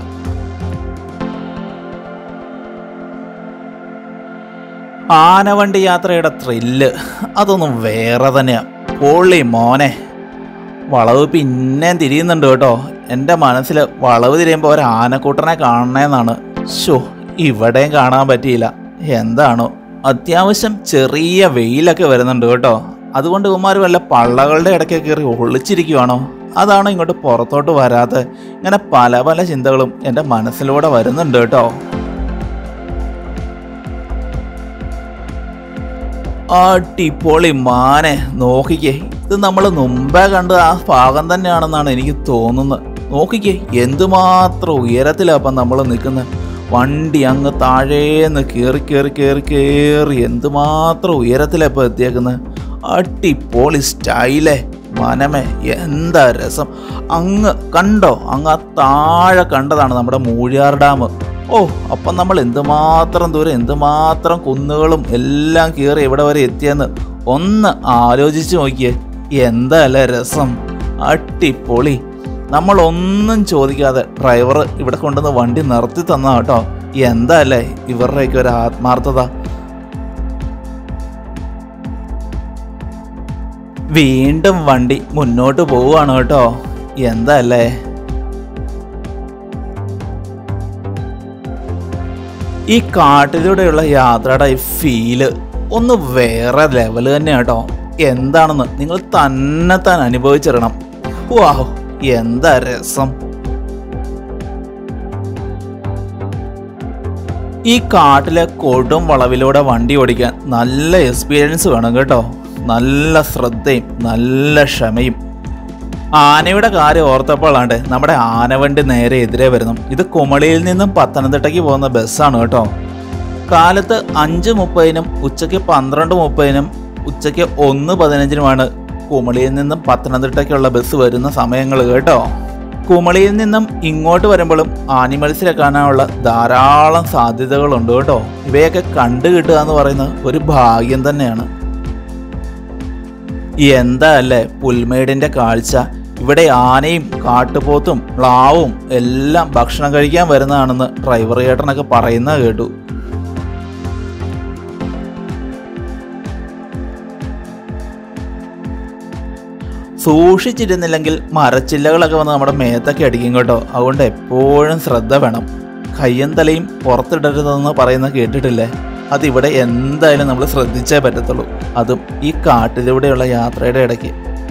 ആനവണ്ടി യാത്രയുടെ ത്രില്ല് അതൊന്നും വേറെ തന്നെയാ പൊള്ളി മോനെ വളവ് പിന്നെയും തിരിയുന്നുണ്ട് കേട്ടോ എൻ്റെ മനസ്സിൽ വളവ് തിരിയുമ്പോൾ ഒരു ആനക്കൂട്ടനെ കാണണേന്നാണ് ഷോ ഇവിടെയും കാണാൻ പറ്റിയില്ല എന്താണോ അത്യാവശ്യം ചെറിയ വെയിലൊക്കെ വരുന്നുണ്ട് കേട്ടോ അതുകൊണ്ട് ഇവന്മാർ വല്ല പള്ളകളുടെ ഇടയ്ക്ക് കയറി ഒളിച്ചിരിക്കുവാണോ അതാണോ ഇങ്ങോട്ട് പുറത്തോട്ട് വരാത്ത ഇങ്ങനെ പല പല ചിന്തകളും എൻ്റെ മനസ്സിലൂടെ വരുന്നുണ്ട് കേട്ടോ അടിപൊളി മാനെ നോക്കിക്കേ ഇത് നമ്മൾ മുമ്പേ കണ്ട ആ ഭാഗം തന്നെയാണെന്നാണ് എനിക്ക് തോന്നുന്നത് നോക്കിക്കേ എന്തുമാത്രം ഉയരത്തിലാണ് അപ്പം നമ്മൾ നിൽക്കുന്നത് വണ്ടി അങ്ങ് താഴേന്ന് കയറി കയറി കയറി കയറി എന്തുമാത്രം ഉയരത്തിലാണ് ഇപ്പോൾ എത്തിയേക്കുന്നത് അടിപൊളി സ്റ്റൈലേ മനമേ എന്താ രസം അങ്ങ് കണ്ടോ അങ്ങ് ആ താഴെ കണ്ടതാണ് നമ്മുടെ മൂഴിയാർ ഡാം ഓ അപ്പം നമ്മൾ എന്തുമാത്രം ദൂരം എന്തുമാത്രം കുന്നുകളും എല്ലാം കയറി ഇവിടെ വരെ എത്തിയെന്ന് ഒന്ന് ആലോചിച്ച് നോക്കിയേ എന്താല്ലേ രസം അടിപൊളി നമ്മൾ ഒന്നും ചോദിക്കാതെ ഡ്രൈവർ ഇവിടെ കൊണ്ടുവന്ന് വണ്ടി നിർത്തി തന്ന കേട്ടോ എന്താ അല്ലേ ഇവരുടെയൊക്കെ ഒരു ആത്മാർത്ഥത വീണ്ടും വണ്ടി മുന്നോട്ട് പോവുകയാണ് കേട്ടോ എന്താ അല്ലേ ഈ കാട്ടിലൂടെയുള്ള യാത്രയുടെ ഈ ഫീല് ഒന്ന് വേറെ ലെവൽ തന്നെയാണ് കേട്ടോ എന്താണെന്ന് നിങ്ങൾ തന്നെ താൻ അനുഭവിച്ചിടണം വാഹ് എന്താ രസം ഈ കാട്ടിലെ കൊടും വളവിലൂടെ വണ്ടി ഓടിക്കാൻ നല്ല എക്സ്പീരിയൻസ് വേണം കേട്ടോ നല്ല ശ്രദ്ധയും നല്ല ക്ഷമയും ആനയുടെ കാര്യം ഓർത്തപ്പോഴാണ്ട് നമ്മുടെ ആനവണ്ടി നേരെ എതിരെ വരുന്നു ഇത് കുമളിയിൽ നിന്നും പത്തനംതിട്ടയ്ക്ക് പോകുന്ന ബസ്സാണ് കേട്ടോ കാലത്ത് അഞ്ച് മുപ്പതിനും ഉച്ചയ്ക്ക് പന്ത്രണ്ട് മുപ്പതിനും ഉച്ചയ്ക്ക് ഒന്ന് പതിനഞ്ചിനുമാണ് കുമളിയിൽ നിന്നും പത്തനംതിട്ടയ്ക്കുള്ള ബസ് വരുന്ന സമയങ്ങൾ കേട്ടോ കുമളിയിൽ നിന്നും ഇങ്ങോട്ട് വരുമ്പോഴും ആനിമൽസിനെ കാണാനുള്ള ധാരാളം സാധ്യതകളുണ്ട് കേട്ടോ ഇവയൊക്കെ കണ്ടു കിട്ടുക എന്ന് പറയുന്നത് ഒരു ഭാഗ്യം തന്നെയാണ് എന്താ അല്ലേ പുൽമേടിന്റെ കാഴ്ച ഇവിടെ ആനയും കാട്ടുപോത്തും പ്ലാവും എല്ലാം ഭക്ഷണം കഴിക്കാൻ വരുന്നതാണെന്ന് ഡ്രൈവർ ചേട്ടനൊക്കെ പറയുന്നത് കേട്ടു സൂക്ഷിച്ചിരുന്നില്ലെങ്കിൽ മരച്ചില്ലകളൊക്കെ വന്ന് നമ്മുടെ മേത്തൊക്കെ അടിക്കും കേട്ടോ അതുകൊണ്ട് എപ്പോഴും ശ്രദ്ധ വേണം കയ്യും തലയും പുറത്തിടരുതെന്ന് പറയുന്നത് കേട്ടിട്ടില്ലേ അതിവിടെ എന്തായാലും നമ്മൾ ശ്രദ്ധിച്ചേ പറ്റത്തുള്ളൂ അതും ഈ കാട്ടിലൂടെയുള്ള യാത്രയുടെ ഇടയ്ക്ക്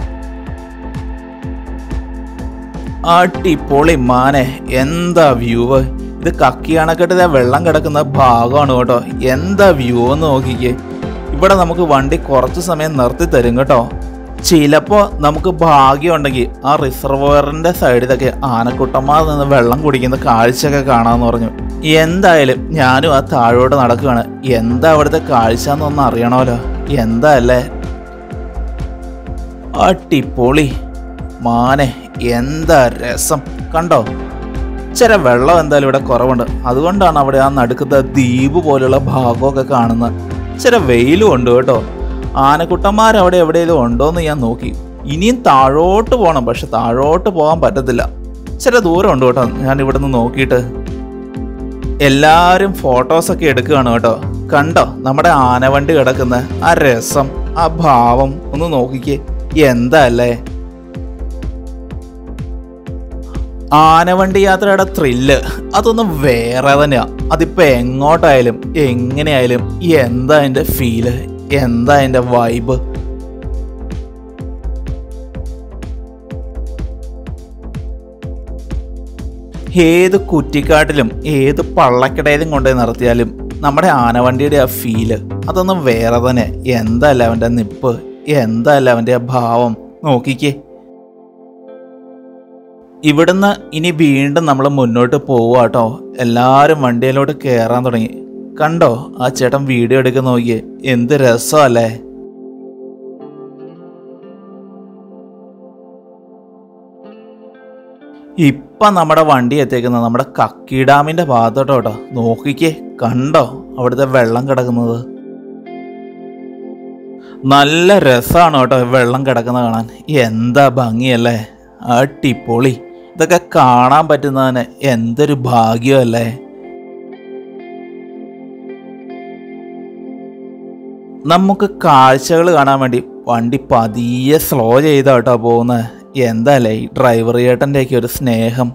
അടിപൊളി മാനെ എന്താ വ്യൂവ് ഇത് കക്കി അണക്കെട്ടിലെ വെള്ളം കിടക്കുന്ന ഭാഗമാണ് കേട്ടോ എന്താ വ്യൂ എന്ന് നോക്കിക്കേ ഇവിടെ നമുക്ക് വണ്ടി കുറച്ച് സമയം നിർത്തി തരും കേട്ടോ ചിലപ്പോൾ നമുക്ക് ഭാഗ്യമുണ്ടെങ്കിൽ ആ റിസർവറിന്റെ സൈഡിലൊക്കെ ആനക്കുട്ടന്മാർ നിന്ന് വെള്ളം കുടിക്കുന്ന കാഴ്ചയൊക്കെ കാണാമെന്ന് പറഞ്ഞു എന്തായാലും ഞാനും ആ താഴോട്ട് നടക്കുകയാണ് എന്താ അവിടുത്തെ കാഴ്ച എന്നൊന്ന് അറിയണമല്ലോ എന്താ അല്ലേ അടിപൊളി മാനെ എന്താ രസം കണ്ടോ ചില വെള്ളം എന്തായാലും ഇവിടെ കുറവുണ്ട് അതുകൊണ്ടാണ് അവിടെ ആ നടുക്കത്തെ ദ്വീപ് പോലുള്ള ഭാഗമൊക്കെ കാണുന്നത് ചില വെയിലും ഉണ്ട് കേട്ടോ ആനക്കുട്ടന്മാർ അവിടെ എവിടെയെങ്കിലും ഉണ്ടോയെന്ന് ഞാൻ നോക്കി ഇനിയും താഴോട്ട് പോകണം പക്ഷെ താഴോട്ട് പോകാൻ പറ്റത്തില്ല ചില ദൂരം ഉണ്ട് കേട്ടോ ഞാൻ ഇവിടെ നിന്ന് നോക്കിയിട്ട് എല്ലാവരും ഫോട്ടോസൊക്കെ എടുക്കുകയാണ് കേട്ടോ കണ്ടോ നമ്മുടെ ആനവണ്ടി കിടക്കുന്ന ആ രസം ആ ഭാവം ഒന്ന് നോക്കിക്കേ എന്താ അല്ലേ ആനവണ്ടി യാത്രയുടെ ത്രില്ല് അതൊന്നും വേറെ തന്നെയാ അതിപ്പോ എങ്ങോട്ടായാലും എങ്ങനെയായാലും എന്താ അതിന്റെ ഫീല് എന്താ അതിന്റെ വൈബ് ഏത് കുറ്റിക്കാട്ടിലും ഏത് പള്ളക്കിടയിലും കൊണ്ടുപോയി നിർത്തിയാലും നമ്മുടെ ആനവണ്ടിയുടെ ആ ഫീല് അതൊന്നും വേറെ തന്നെ എന്താ അല്ല അവൻ്റെ നിപ്പ് എന്താല്ലേ അവൻ്റെ ആ ഭാവം നോക്കിക്കേ ഇവിടുന്ന് ഇനി വീണ്ടും നമ്മൾ മുന്നോട്ട് പോവാട്ടോ എല്ലാവരും വണ്ടിയിലോട്ട് കയറാൻ തുടങ്ങി കണ്ടോ ആ ചേട്ടൻ വീഡിയോ എടുക്കുന്ന നോക്കിയേ എന്ത് രസമല്ലേ ഇപ്പൊ നമ്മുടെ വണ്ടി എത്തിക്കുന്നത് നമ്മുടെ കക്കി ഡാമിന്റെ ഭാഗത്തോട്ടോ കേട്ടോ നോക്കിക്കേ കണ്ടോ അവിടുത്തെ വെള്ളം കിടക്കുന്നത് നല്ല രസമാണ് കേട്ടോ ഈ വെള്ളം കിടക്കുന്നത് കാണാൻ എന്താ ഭംഗിയല്ലേ അടിപൊളി ഇതൊക്കെ കാണാൻ പറ്റുന്നതിന് എന്തൊരു ഭാഗ്യമല്ലേ നമുക്ക് കാഴ്ചകൾ കാണാൻ വേണ്ടി വണ്ടി പതിയെ സ്ലോ ചെയ്താ കേട്ടോ പോകുന്നത് എന്താല്ലേ ഈ ഡ്രൈവർ ചേട്ടൻ്റെയൊക്കെ ഒരു സ്നേഹം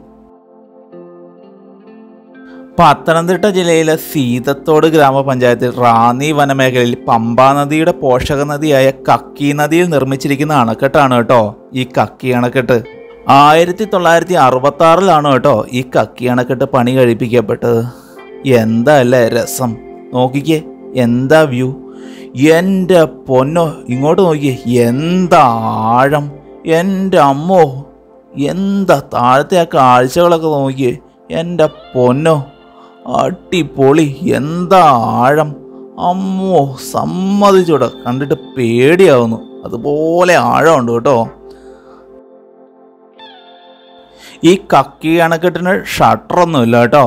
പത്തനംതിട്ട ജില്ലയിലെ സീതത്തോട് ഗ്രാമപഞ്ചായത്തിൽ റാന്നി വനമേഖലയിൽ പമ്പാ നദിയുടെ പോഷക നദിയായ കക്കി നദിയിൽ നിർമ്മിച്ചിരിക്കുന്ന അണക്കെട്ടാണ് കേട്ടോ ഈ കക്കി അണക്കെട്ട് ആയിരത്തി തൊള്ളായിരത്തി അറുപത്തി ആറിലാണ് കേട്ടോ ഈ കക്കി അണക്കെട്ട് പണി കഴിപ്പിക്കപ്പെട്ടത് എന്താ അല്ലേ രസം നോക്കിക്കേ എന്താ വ്യൂ എൻ്റെ പൊന്നോ ഇങ്ങോട്ട് നോക്കിയേ എന്താ ആഴം എൻ്റെ അമ്മോ എന്താ താഴത്തെ ആ കാഴ്ചകളൊക്കെ നോക്കിയേ എൻ്റെ പൊന്നോ അടിപൊളി എന്താ ആഴം അമ്മോ സമ്മതിച്ചൂടെ കണ്ടിട്ട് പേടിയാവുന്നു അതുപോലെ ആഴമുണ്ട് കേട്ടോ ഈ കക്കി അണക്കെട്ടിന് ഷട്ടറൊന്നുമില്ല കേട്ടോ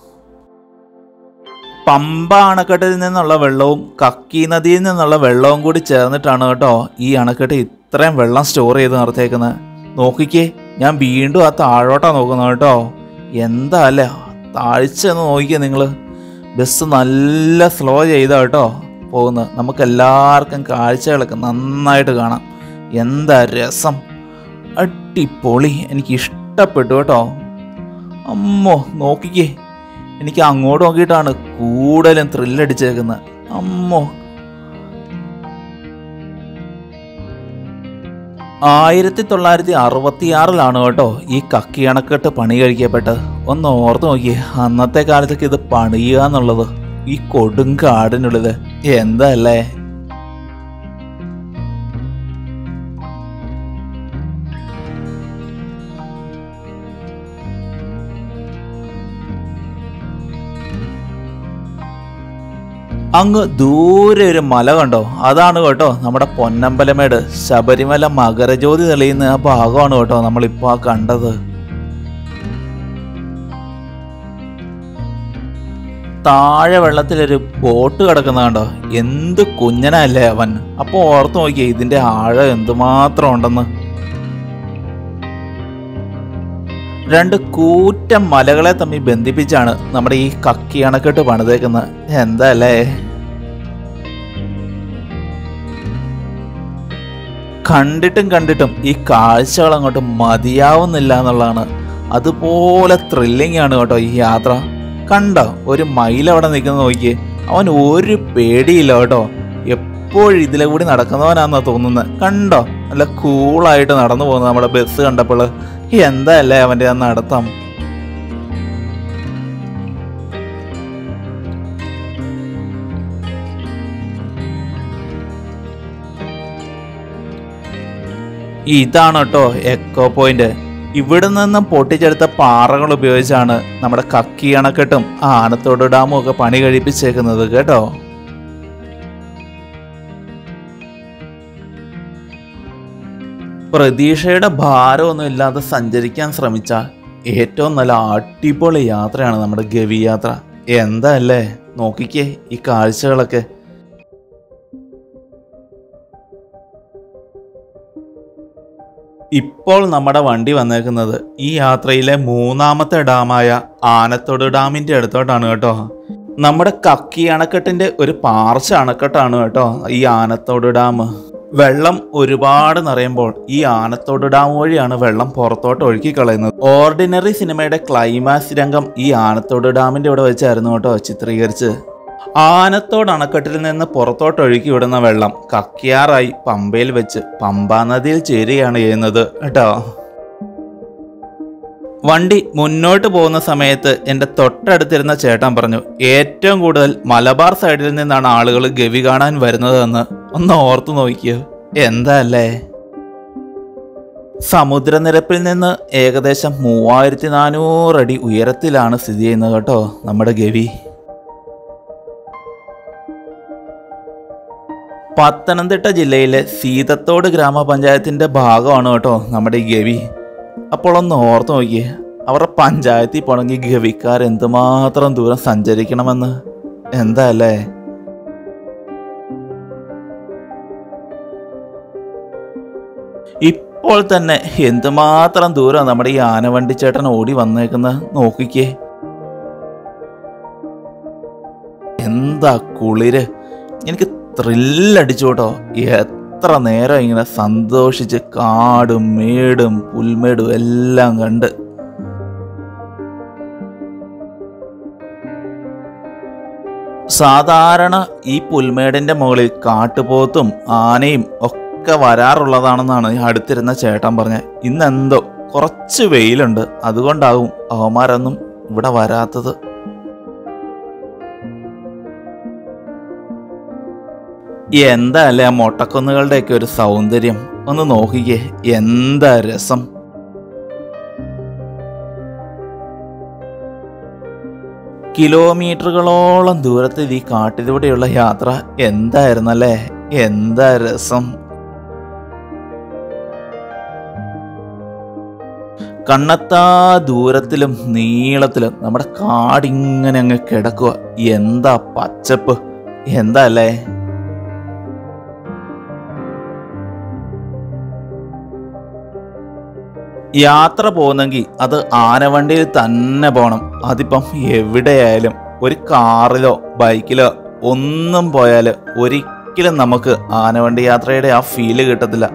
പമ്പ അണക്കെട്ടിൽ നിന്നുള്ള വെള്ളവും കക്കി നദിയിൽ നിന്നുള്ള വെള്ളവും കൂടി ചേർന്നിട്ടാണ് കേട്ടോ ഈ അണക്കെട്ട് ഇത്രയും വെള്ളം സ്റ്റോർ ചെയ്ത് നിർത്തിയേക്കുന്നത് നോക്കിക്കേ ഞാൻ വീണ്ടും ആ താഴോട്ടാ നോക്കുന്നത് കേട്ടോ എന്താ അല്ലേ താഴ്ച എന്ന് നോക്കിക്കേ നിങ്ങൾ ബസ് നല്ല സ്ലോ ചെയ്താ കേട്ടോ പോകുന്നത് നമുക്ക് എല്ലാവർക്കും കാഴ്ചകളൊക്കെ നന്നായിട്ട് കാണാം എന്താ രസം അടിപൊളി എനിക്ക് ഇഷ്ടപ്പെട്ടു കേട്ടോ അമ്മോ നോക്കിക്കേ എനിക്ക് അങ്ങോട്ട് നോക്കിയിട്ടാണ് കൂടുതലും ത്രില്ലടിച്ചേക്കുന്നത് അമ്മോ ആയിരത്തി തൊള്ളായിരത്തി അറുപത്തിയാറിലാണ് കേട്ടോ ഈ കക്കി അണക്കെട്ട് പണി കഴിക്കപ്പെട്ടത് ഒന്ന് ഓർത്ത് നോക്കിയേ അന്നത്തെ കാലത്തൊക്കെ ഇത് പണിയുക എന്നുള്ളത് ഈ കൊടും കാടിനുള്ളിൽ എന്താ അല്ലേ അങ്ങ് ദൂരെ ഒരു മല കണ്ടോ അതാണ് കേട്ടോ നമ്മുടെ പൊന്നമ്പലമേട് ശബരിമല മകരജ്യോതി തെളിയുന്ന ആ ഭാഗമാണ് കേട്ടോ നമ്മളിപ്പോ ആ കണ്ടത് താഴെ വെള്ളത്തിലൊരു ബോട്ട് കിടക്കുന്ന കണ്ടോ എന്ത് കുഞ്ഞനല്ലേ അവൻ അപ്പോൾ ഓർത്ത് നോക്കിയേ ഇതിന്റെ ആഴം എന്തുമാത്രം ഉണ്ടെന്ന് രണ്ട് കൂറ്റൻ മലകളെ തമ്മിൽ ബന്ധിപ്പിച്ചാണ് നമ്മുടെ ഈ കക്കി അണക്കെട്ട് പണിതേക്കുന്നത് എന്താ അല്ലേ കണ്ടിട്ടും കണ്ടിട്ടും ഈ കാഴ്ചകൾ അങ്ങോട്ട് മതിയാവുന്നില്ല എന്നുള്ളതാണ് അതുപോലെ ത്രില്ലിംഗ് ആണ് കേട്ടോ ഈ യാത്ര കണ്ടോ ഒരു മയിൽ അവിടെ നിൽക്കുന്ന നോക്കിയേ അവൻ ഒരു പേടിയില്ല കേട്ടോ എപ്പോഴും ഇതിലെ കൂടി നടക്കുന്നവനാന്നാ തോന്നുന്നത് കണ്ടോ നല്ല കൂളായിട്ട് നടന്നു പോകുന്നത് നമ്മുടെ ബസ് കണ്ടപ്പോൾ എന്താ അല്ലേ അവൻ്റെ ആ നടത്തം ഇതാണ് കേട്ടോ എക്കോ പോയിന്റ് ഇവിടെ നിന്നും പൊട്ടിച്ചെടുത്ത പാറകൾ ഉപയോഗിച്ചാണ് നമ്മുടെ കക്കി അണക്കെട്ടും ആനത്തോട് ഡാമും ഒക്കെ പണി കഴിപ്പിച്ചേക്കുന്നത് കേട്ടോ പ്രതീക്ഷയുടെ ഭാരമൊന്നും ഇല്ലാതെ സഞ്ചരിക്കാൻ ശ്രമിച്ചാൽ ഏറ്റവും നല്ല അടിപൊളി യാത്രയാണ് നമ്മുടെ ഗവി യാത്ര എന്താ അല്ലേ നോക്കിക്കേ ഈ കാഴ്ചകളൊക്കെ ഇപ്പോൾ നമ്മുടെ വണ്ടി വന്നേക്കുന്നത് ഈ യാത്രയിലെ മൂന്നാമത്തെ ഡാമായ ആനത്തോട് ഡാമിന്റെ അടുത്തോട്ടാണ് കേട്ടോ നമ്മുടെ കക്കി അണക്കെട്ടിന്റെ ഒരു പാർശ്വ അണക്കെട്ടാണ് കേട്ടോ ഈ ആനത്തോട് ഡാം വെള്ളം ഒരുപാട് നിറയുമ്പോൾ ഈ ആനത്തോട് ഡാം വഴിയാണ് വെള്ളം പുറത്തോട്ട് ഒഴുക്കി കളയുന്നത് ഓർഡിനറി സിനിമയുടെ ക്ലൈമാക്സ് രംഗം ഈ ആനത്തോട് ഡാമിന്റെ ഇവിടെ വെച്ചായിരുന്നു കേട്ടോ ചിത്രീകരിച്ച് ആനത്തോട് അണക്കെട്ടിൽ നിന്ന് പുറത്തോട്ട് ഒഴുക്കി വിടുന്ന വെള്ളം കക്കിയാറായി പമ്പയിൽ വെച്ച് പമ്പാ നദിയിൽ ചേരുകയാണ് ചെയ്യുന്നത് കേട്ടോ വണ്ടി മുന്നോട്ട് പോകുന്ന സമയത്ത് എൻ്റെ തൊട്ടടുത്തിരുന്ന ചേട്ടൻ പറഞ്ഞു ഏറ്റവും കൂടുതൽ മലബാർ സൈഡിൽ നിന്നാണ് ആളുകൾ ഗവി കാണാൻ വരുന്നതെന്ന് ഒന്ന് ഓർത്തു നോക്കിയോ എന്താ അല്ലേ സമുദ്രനിരപ്പിൽ നിന്ന് ഏകദേശം മൂവായിരത്തി നാനൂറ് അടി ഉയരത്തിലാണ് സ്ഥിതി ചെയ്യുന്നത് കേട്ടോ നമ്മുടെ ഗവി പത്തനംതിട്ട ജില്ലയിലെ സീതത്തോട് ഗ്രാമപഞ്ചായത്തിന്റെ ഭാഗമാണ് കേട്ടോ നമ്മുടെ ഈ ഗവി അപ്പോൾ ഒന്ന് ഓർത്ത് നോക്കിയേ അവരുടെ പഞ്ചായത്തിൽ പോണെങ്കിൽ ഗവിക്കാർ എന്തുമാത്രം ദൂരം സഞ്ചരിക്കണമെന്ന് എന്താ അല്ലേ ഇപ്പോൾ തന്നെ എന്തുമാത്രം ദൂരം നമ്മുടെ ഈ ആനവണ്ടി ചേട്ടൻ ഓടി വന്നേക്കുന്നത് നോക്കിക്കേ എന്താ കുളിര് എനിക്ക് ത്രില്ലടിച്ചു കേട്ടോ എത്ര നേരം ഇങ്ങനെ സന്തോഷിച്ച് കാടും മേടും പുൽമേടും എല്ലാം കണ്ട് സാധാരണ ഈ പുൽമേടിന്റെ മുകളിൽ കാട്ടുപോത്തും ആനയും ഒക്കെ വരാറുള്ളതാണെന്നാണ് ഈ അടുത്തിരുന്ന ചേട്ടൻ പറഞ്ഞ ഇന്നെന്തോ കുറച്ച് വെയിലുണ്ട് അതുകൊണ്ടാവും അവന്മാരൊന്നും ഇവിടെ വരാത്തത് എന്താ അല്ലേ ആ മൊട്ടക്കുന്നുകളുടെയൊക്കെ ഒരു സൗന്ദര്യം ഒന്ന് നോക്കിക്കേ എന്താ രസം കിലോമീറ്ററുകളോളം ദൂരത്തിൽ ഈ കാട്ടിലൂടെയുള്ള യാത്ര എന്തായിരുന്നല്ലേ എന്താ രസം കണ്ണത്താ ദൂരത്തിലും നീളത്തിലും നമ്മുടെ കാടിങ്ങനെ അങ്ങ് കിടക്കുക എന്താ പച്ചപ്പ് എന്താ അല്ലേ യാത്ര പോകുന്നെങ്കിൽ അത് ആനവണ്ടിയിൽ തന്നെ പോകണം അതിപ്പം എവിടെയായാലും ഒരു കാറിലോ ബൈക്കിലോ ഒന്നും പോയാൽ ഒരിക്കലും നമുക്ക് ആനവണ്ടി യാത്രയുടെ ആ ഫീല് കിട്ടത്തില്ല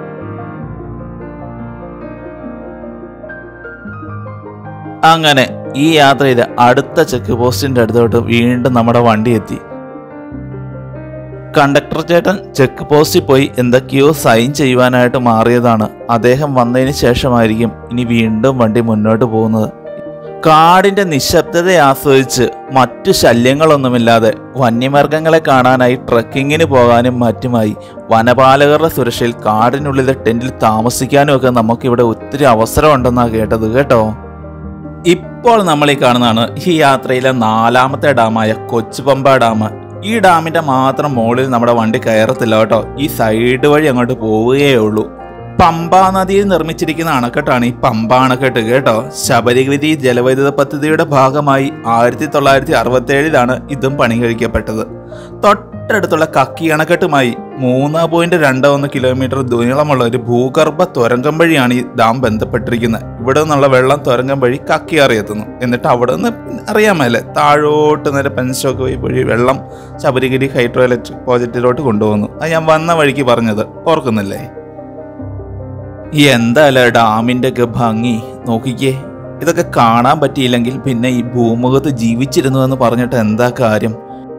അങ്ങനെ ഈ യാത്രയിൽ അടുത്ത ചെക്ക് പോസ്റ്റിന്റെ അടുത്തോട്ട് വീണ്ടും നമ്മുടെ വണ്ടി എത്തി കണ്ടക്ടർ ചേട്ടൻ ചെക്ക് പോസ്റ്റിൽ പോയി എന്തൊക്കെയോ സൈൻ ചെയ്യുവാനായിട്ട് മാറിയതാണ് അദ്ദേഹം വന്നതിന് ശേഷമായിരിക്കും ഇനി വീണ്ടും വണ്ടി മുന്നോട്ട് പോകുന്നത് കാടിന്റെ നിശബ്ദത ആസ്വദിച്ച് മറ്റു ശല്യങ്ങളൊന്നുമില്ലാതെ വന്യമൃഗങ്ങളെ കാണാനായി ട്രക്കിങ്ങിന് പോകാനും മറ്റുമായി വനപാലകരുടെ സുരക്ഷയിൽ കാടിനുള്ളിലെ ടെന്റിൽ താമസിക്കാനും ഒക്കെ നമുക്കിവിടെ ഒത്തിരി അവസരമുണ്ടെന്നാണ് കേട്ടത് കേട്ടോ ഇപ്പോൾ നമ്മൾ ഈ കാണുന്നതാണ് ഈ യാത്രയിലെ നാലാമത്തെ ഡാമായ കൊച്ചുപമ്പ ഡാം ഈ ഡാമിന്റെ മാത്രം മുകളിൽ നമ്മുടെ വണ്ടി കയറത്തില്ല കേട്ടോ ഈ സൈഡ് വഴി അങ്ങോട്ട് പോവുകയേ ഉള്ളൂ പമ്പ നദിയിൽ നിർമ്മിച്ചിരിക്കുന്ന അണക്കെട്ടാണ് ഈ പമ്പ അണക്കെട്ട് കേട്ടോ ശബരിഗിരി ജലവൈദ്യുത പദ്ധതിയുടെ ഭാഗമായി ആയിരത്തി തൊള്ളായിരത്തി അറുപത്തി ഏഴിലാണ് ഇതും പണി കഴിക്കപ്പെട്ടത് തൊട്ടടുത്തുള്ള കക്കി അണക്കെട്ടുമായി മൂന്ന് പോയിന്റ് രണ്ട് ഒന്ന് കിലോമീറ്റർ നീളമുള്ള ഒരു ഭൂഗർഭ തുരങ്കം വഴിയാണ് ഈ ഡാം ബന്ധപ്പെട്ടിരിക്കുന്നത് ഇവിടെ നിന്നുള്ള വെള്ളം തുരങ്കം വഴി കക്കിയാറി എത്തുന്നു എന്നിട്ട് അവിടെ നിന്ന് അറിയാമല്ലേ താഴോട്ട് നേരെ പെൻസ്റ്റോക്ക് വഴി വഴി വെള്ളം ശബരിഗിരി ഹൈഡ്രോ ഇലക്ട്രിക് പ്രോജക്റ്റിലോട്ട് കൊണ്ടുപോകുന്നു അത് ഞാൻ വന്ന വഴിക്ക് പറഞ്ഞത് ഓർക്കുന്നില്ലേ എന്താല്ലേ ഡാമിന്റെ ഒക്കെ ഭംഗി നോക്കിക്കേ ഇതൊക്കെ കാണാൻ പറ്റിയില്ലെങ്കിൽ പിന്നെ ഈ ഭൂമുഖത്ത് ജീവിച്ചിരുന്നു എന്ന് പറഞ്ഞിട്ട് എന്താ കാര്യം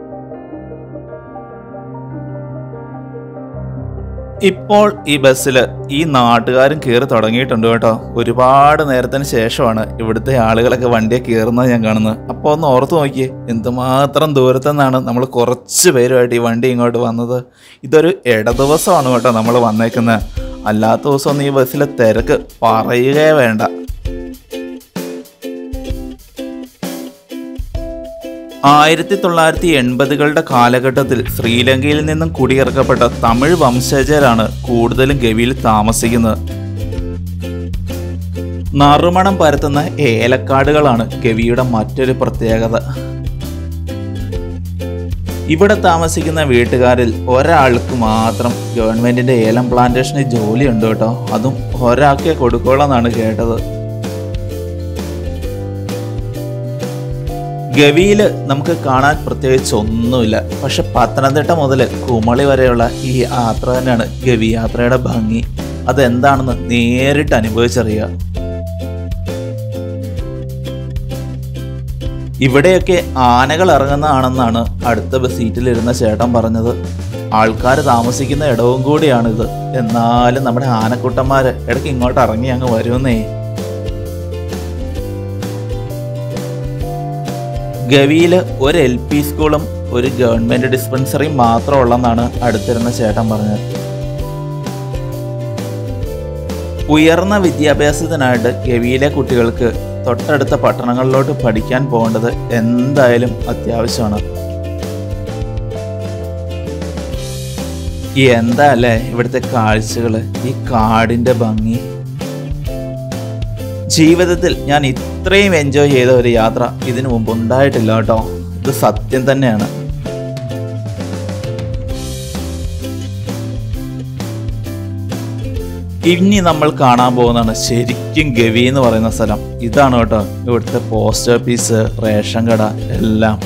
ഇപ്പോൾ ഈ ബസ്സിൽ ഈ നാട്ടുകാരും കയറി തുടങ്ങിയിട്ടുണ്ട് കേട്ടോ ഒരുപാട് നേരത്തിന് ശേഷമാണ് ഇവിടുത്തെ ആളുകളൊക്കെ വണ്ടിയെ കയറുന്നത് ഞാൻ കാണുന്നത് അപ്പോൾ ഒന്ന് ഓർത്ത് നോക്കിയേ എന്തുമാത്രം ദൂരത്തു നിന്നാണ് നമ്മൾ കുറച്ച് പേരുമായിട്ട് ഈ വണ്ടി ഇങ്ങോട്ട് വന്നത് ഇതൊരു ഇട ദിവസമാണ് കേട്ടോ നമ്മൾ വന്നേക്കുന്നത് അല്ലാത്ത ദിവസമൊന്നും ഈ ബസ്സിലെ തിരക്ക് പറയുകയേ വേണ്ട ആയിരത്തി തൊള്ളായിരത്തി എൺപതുകളുടെ കാലഘട്ടത്തിൽ ശ്രീലങ്കയിൽ നിന്നും കുടിയിറക്കപ്പെട്ട തമിഴ് വംശജരാണ് കൂടുതലും ഗവിയിൽ താമസിക്കുന്നത് നറുമണം പരത്തുന്ന ഏലക്കാടുകളാണ് ഗവിയുടെ മറ്റൊരു പ്രത്യേകത ഇവിടെ താമസിക്കുന്ന വീട്ടുകാരിൽ ഒരാൾക്ക് മാത്രം ഗവൺമെന്റിന്റെ ഏലം പ്ലാന്റേഷനിൽ ജോലിയുണ്ട് കേട്ടോ അതും ഒരാൾക്കേ കൊടുക്കോളെന്നാണ് കേട്ടത് ഗവിയില് നമുക്ക് കാണാൻ പ്രത്യേകിച്ച് ഒന്നുമില്ല പക്ഷെ പത്തനംതിട്ട മുതൽ കുമളി വരെയുള്ള ഈ യാത്ര തന്നെയാണ് ഗവി യാത്രയുടെ ഭംഗി അതെന്താണെന്ന് നേരിട്ട് അനുഭവിച്ചറിയുക ഇവിടെയൊക്കെ ആനകൾ ഇറങ്ങുന്നതാണെന്നാണ് അടുത്ത ബസ് സീറ്റിലിരുന്ന ചേട്ടൻ പറഞ്ഞത് ആൾക്കാർ താമസിക്കുന്ന ഇടവും കൂടിയാണിത് എന്നാലും നമ്മുടെ ആനക്കുട്ടന്മാര് ഇടയ്ക്ക് ഇങ്ങോട്ട് ഇറങ്ങി അങ്ങ് വരുമെന്നേ ഗവിയിൽ ഒരു എൽ പി സ്കൂളും ഒരു ഗവൺമെന്റ് ഡിസ്പെൻസറിയും മാത്രം ഉള്ളെന്നാണ് അടുത്തിരുന്ന ചേട്ടൻ പറഞ്ഞത് ഉയർന്ന വിദ്യാഭ്യാസത്തിനായിട്ട് ഗവിയിലെ കുട്ടികൾക്ക് തൊട്ടടുത്ത പട്ടണങ്ങളിലോട്ട് പഠിക്കാൻ പോകേണ്ടത് എന്തായാലും അത്യാവശ്യമാണ് എന്താ അല്ലേ ഇവിടുത്തെ കാഴ്ചകൾ ഈ കാടിന്റെ ഭംഗി ജീവിതത്തിൽ ഞാൻ ഇത്രയും എൻജോയ് ചെയ്ത ഒരു യാത്ര ഇതിനു മുമ്പ് ഉണ്ടായിട്ടില്ല കേട്ടോ ഇത് സത്യം തന്നെയാണ് ഇനി നമ്മൾ കാണാൻ പോകുന്നതാണ് ശരിക്കും ഗവി എന്ന് പറയുന്ന സ്ഥലം ഇതാണ് കേട്ടോ ഇവിടുത്തെ പോസ്റ്റ് ഓഫീസ് റേഷൻ കട എല്ലാം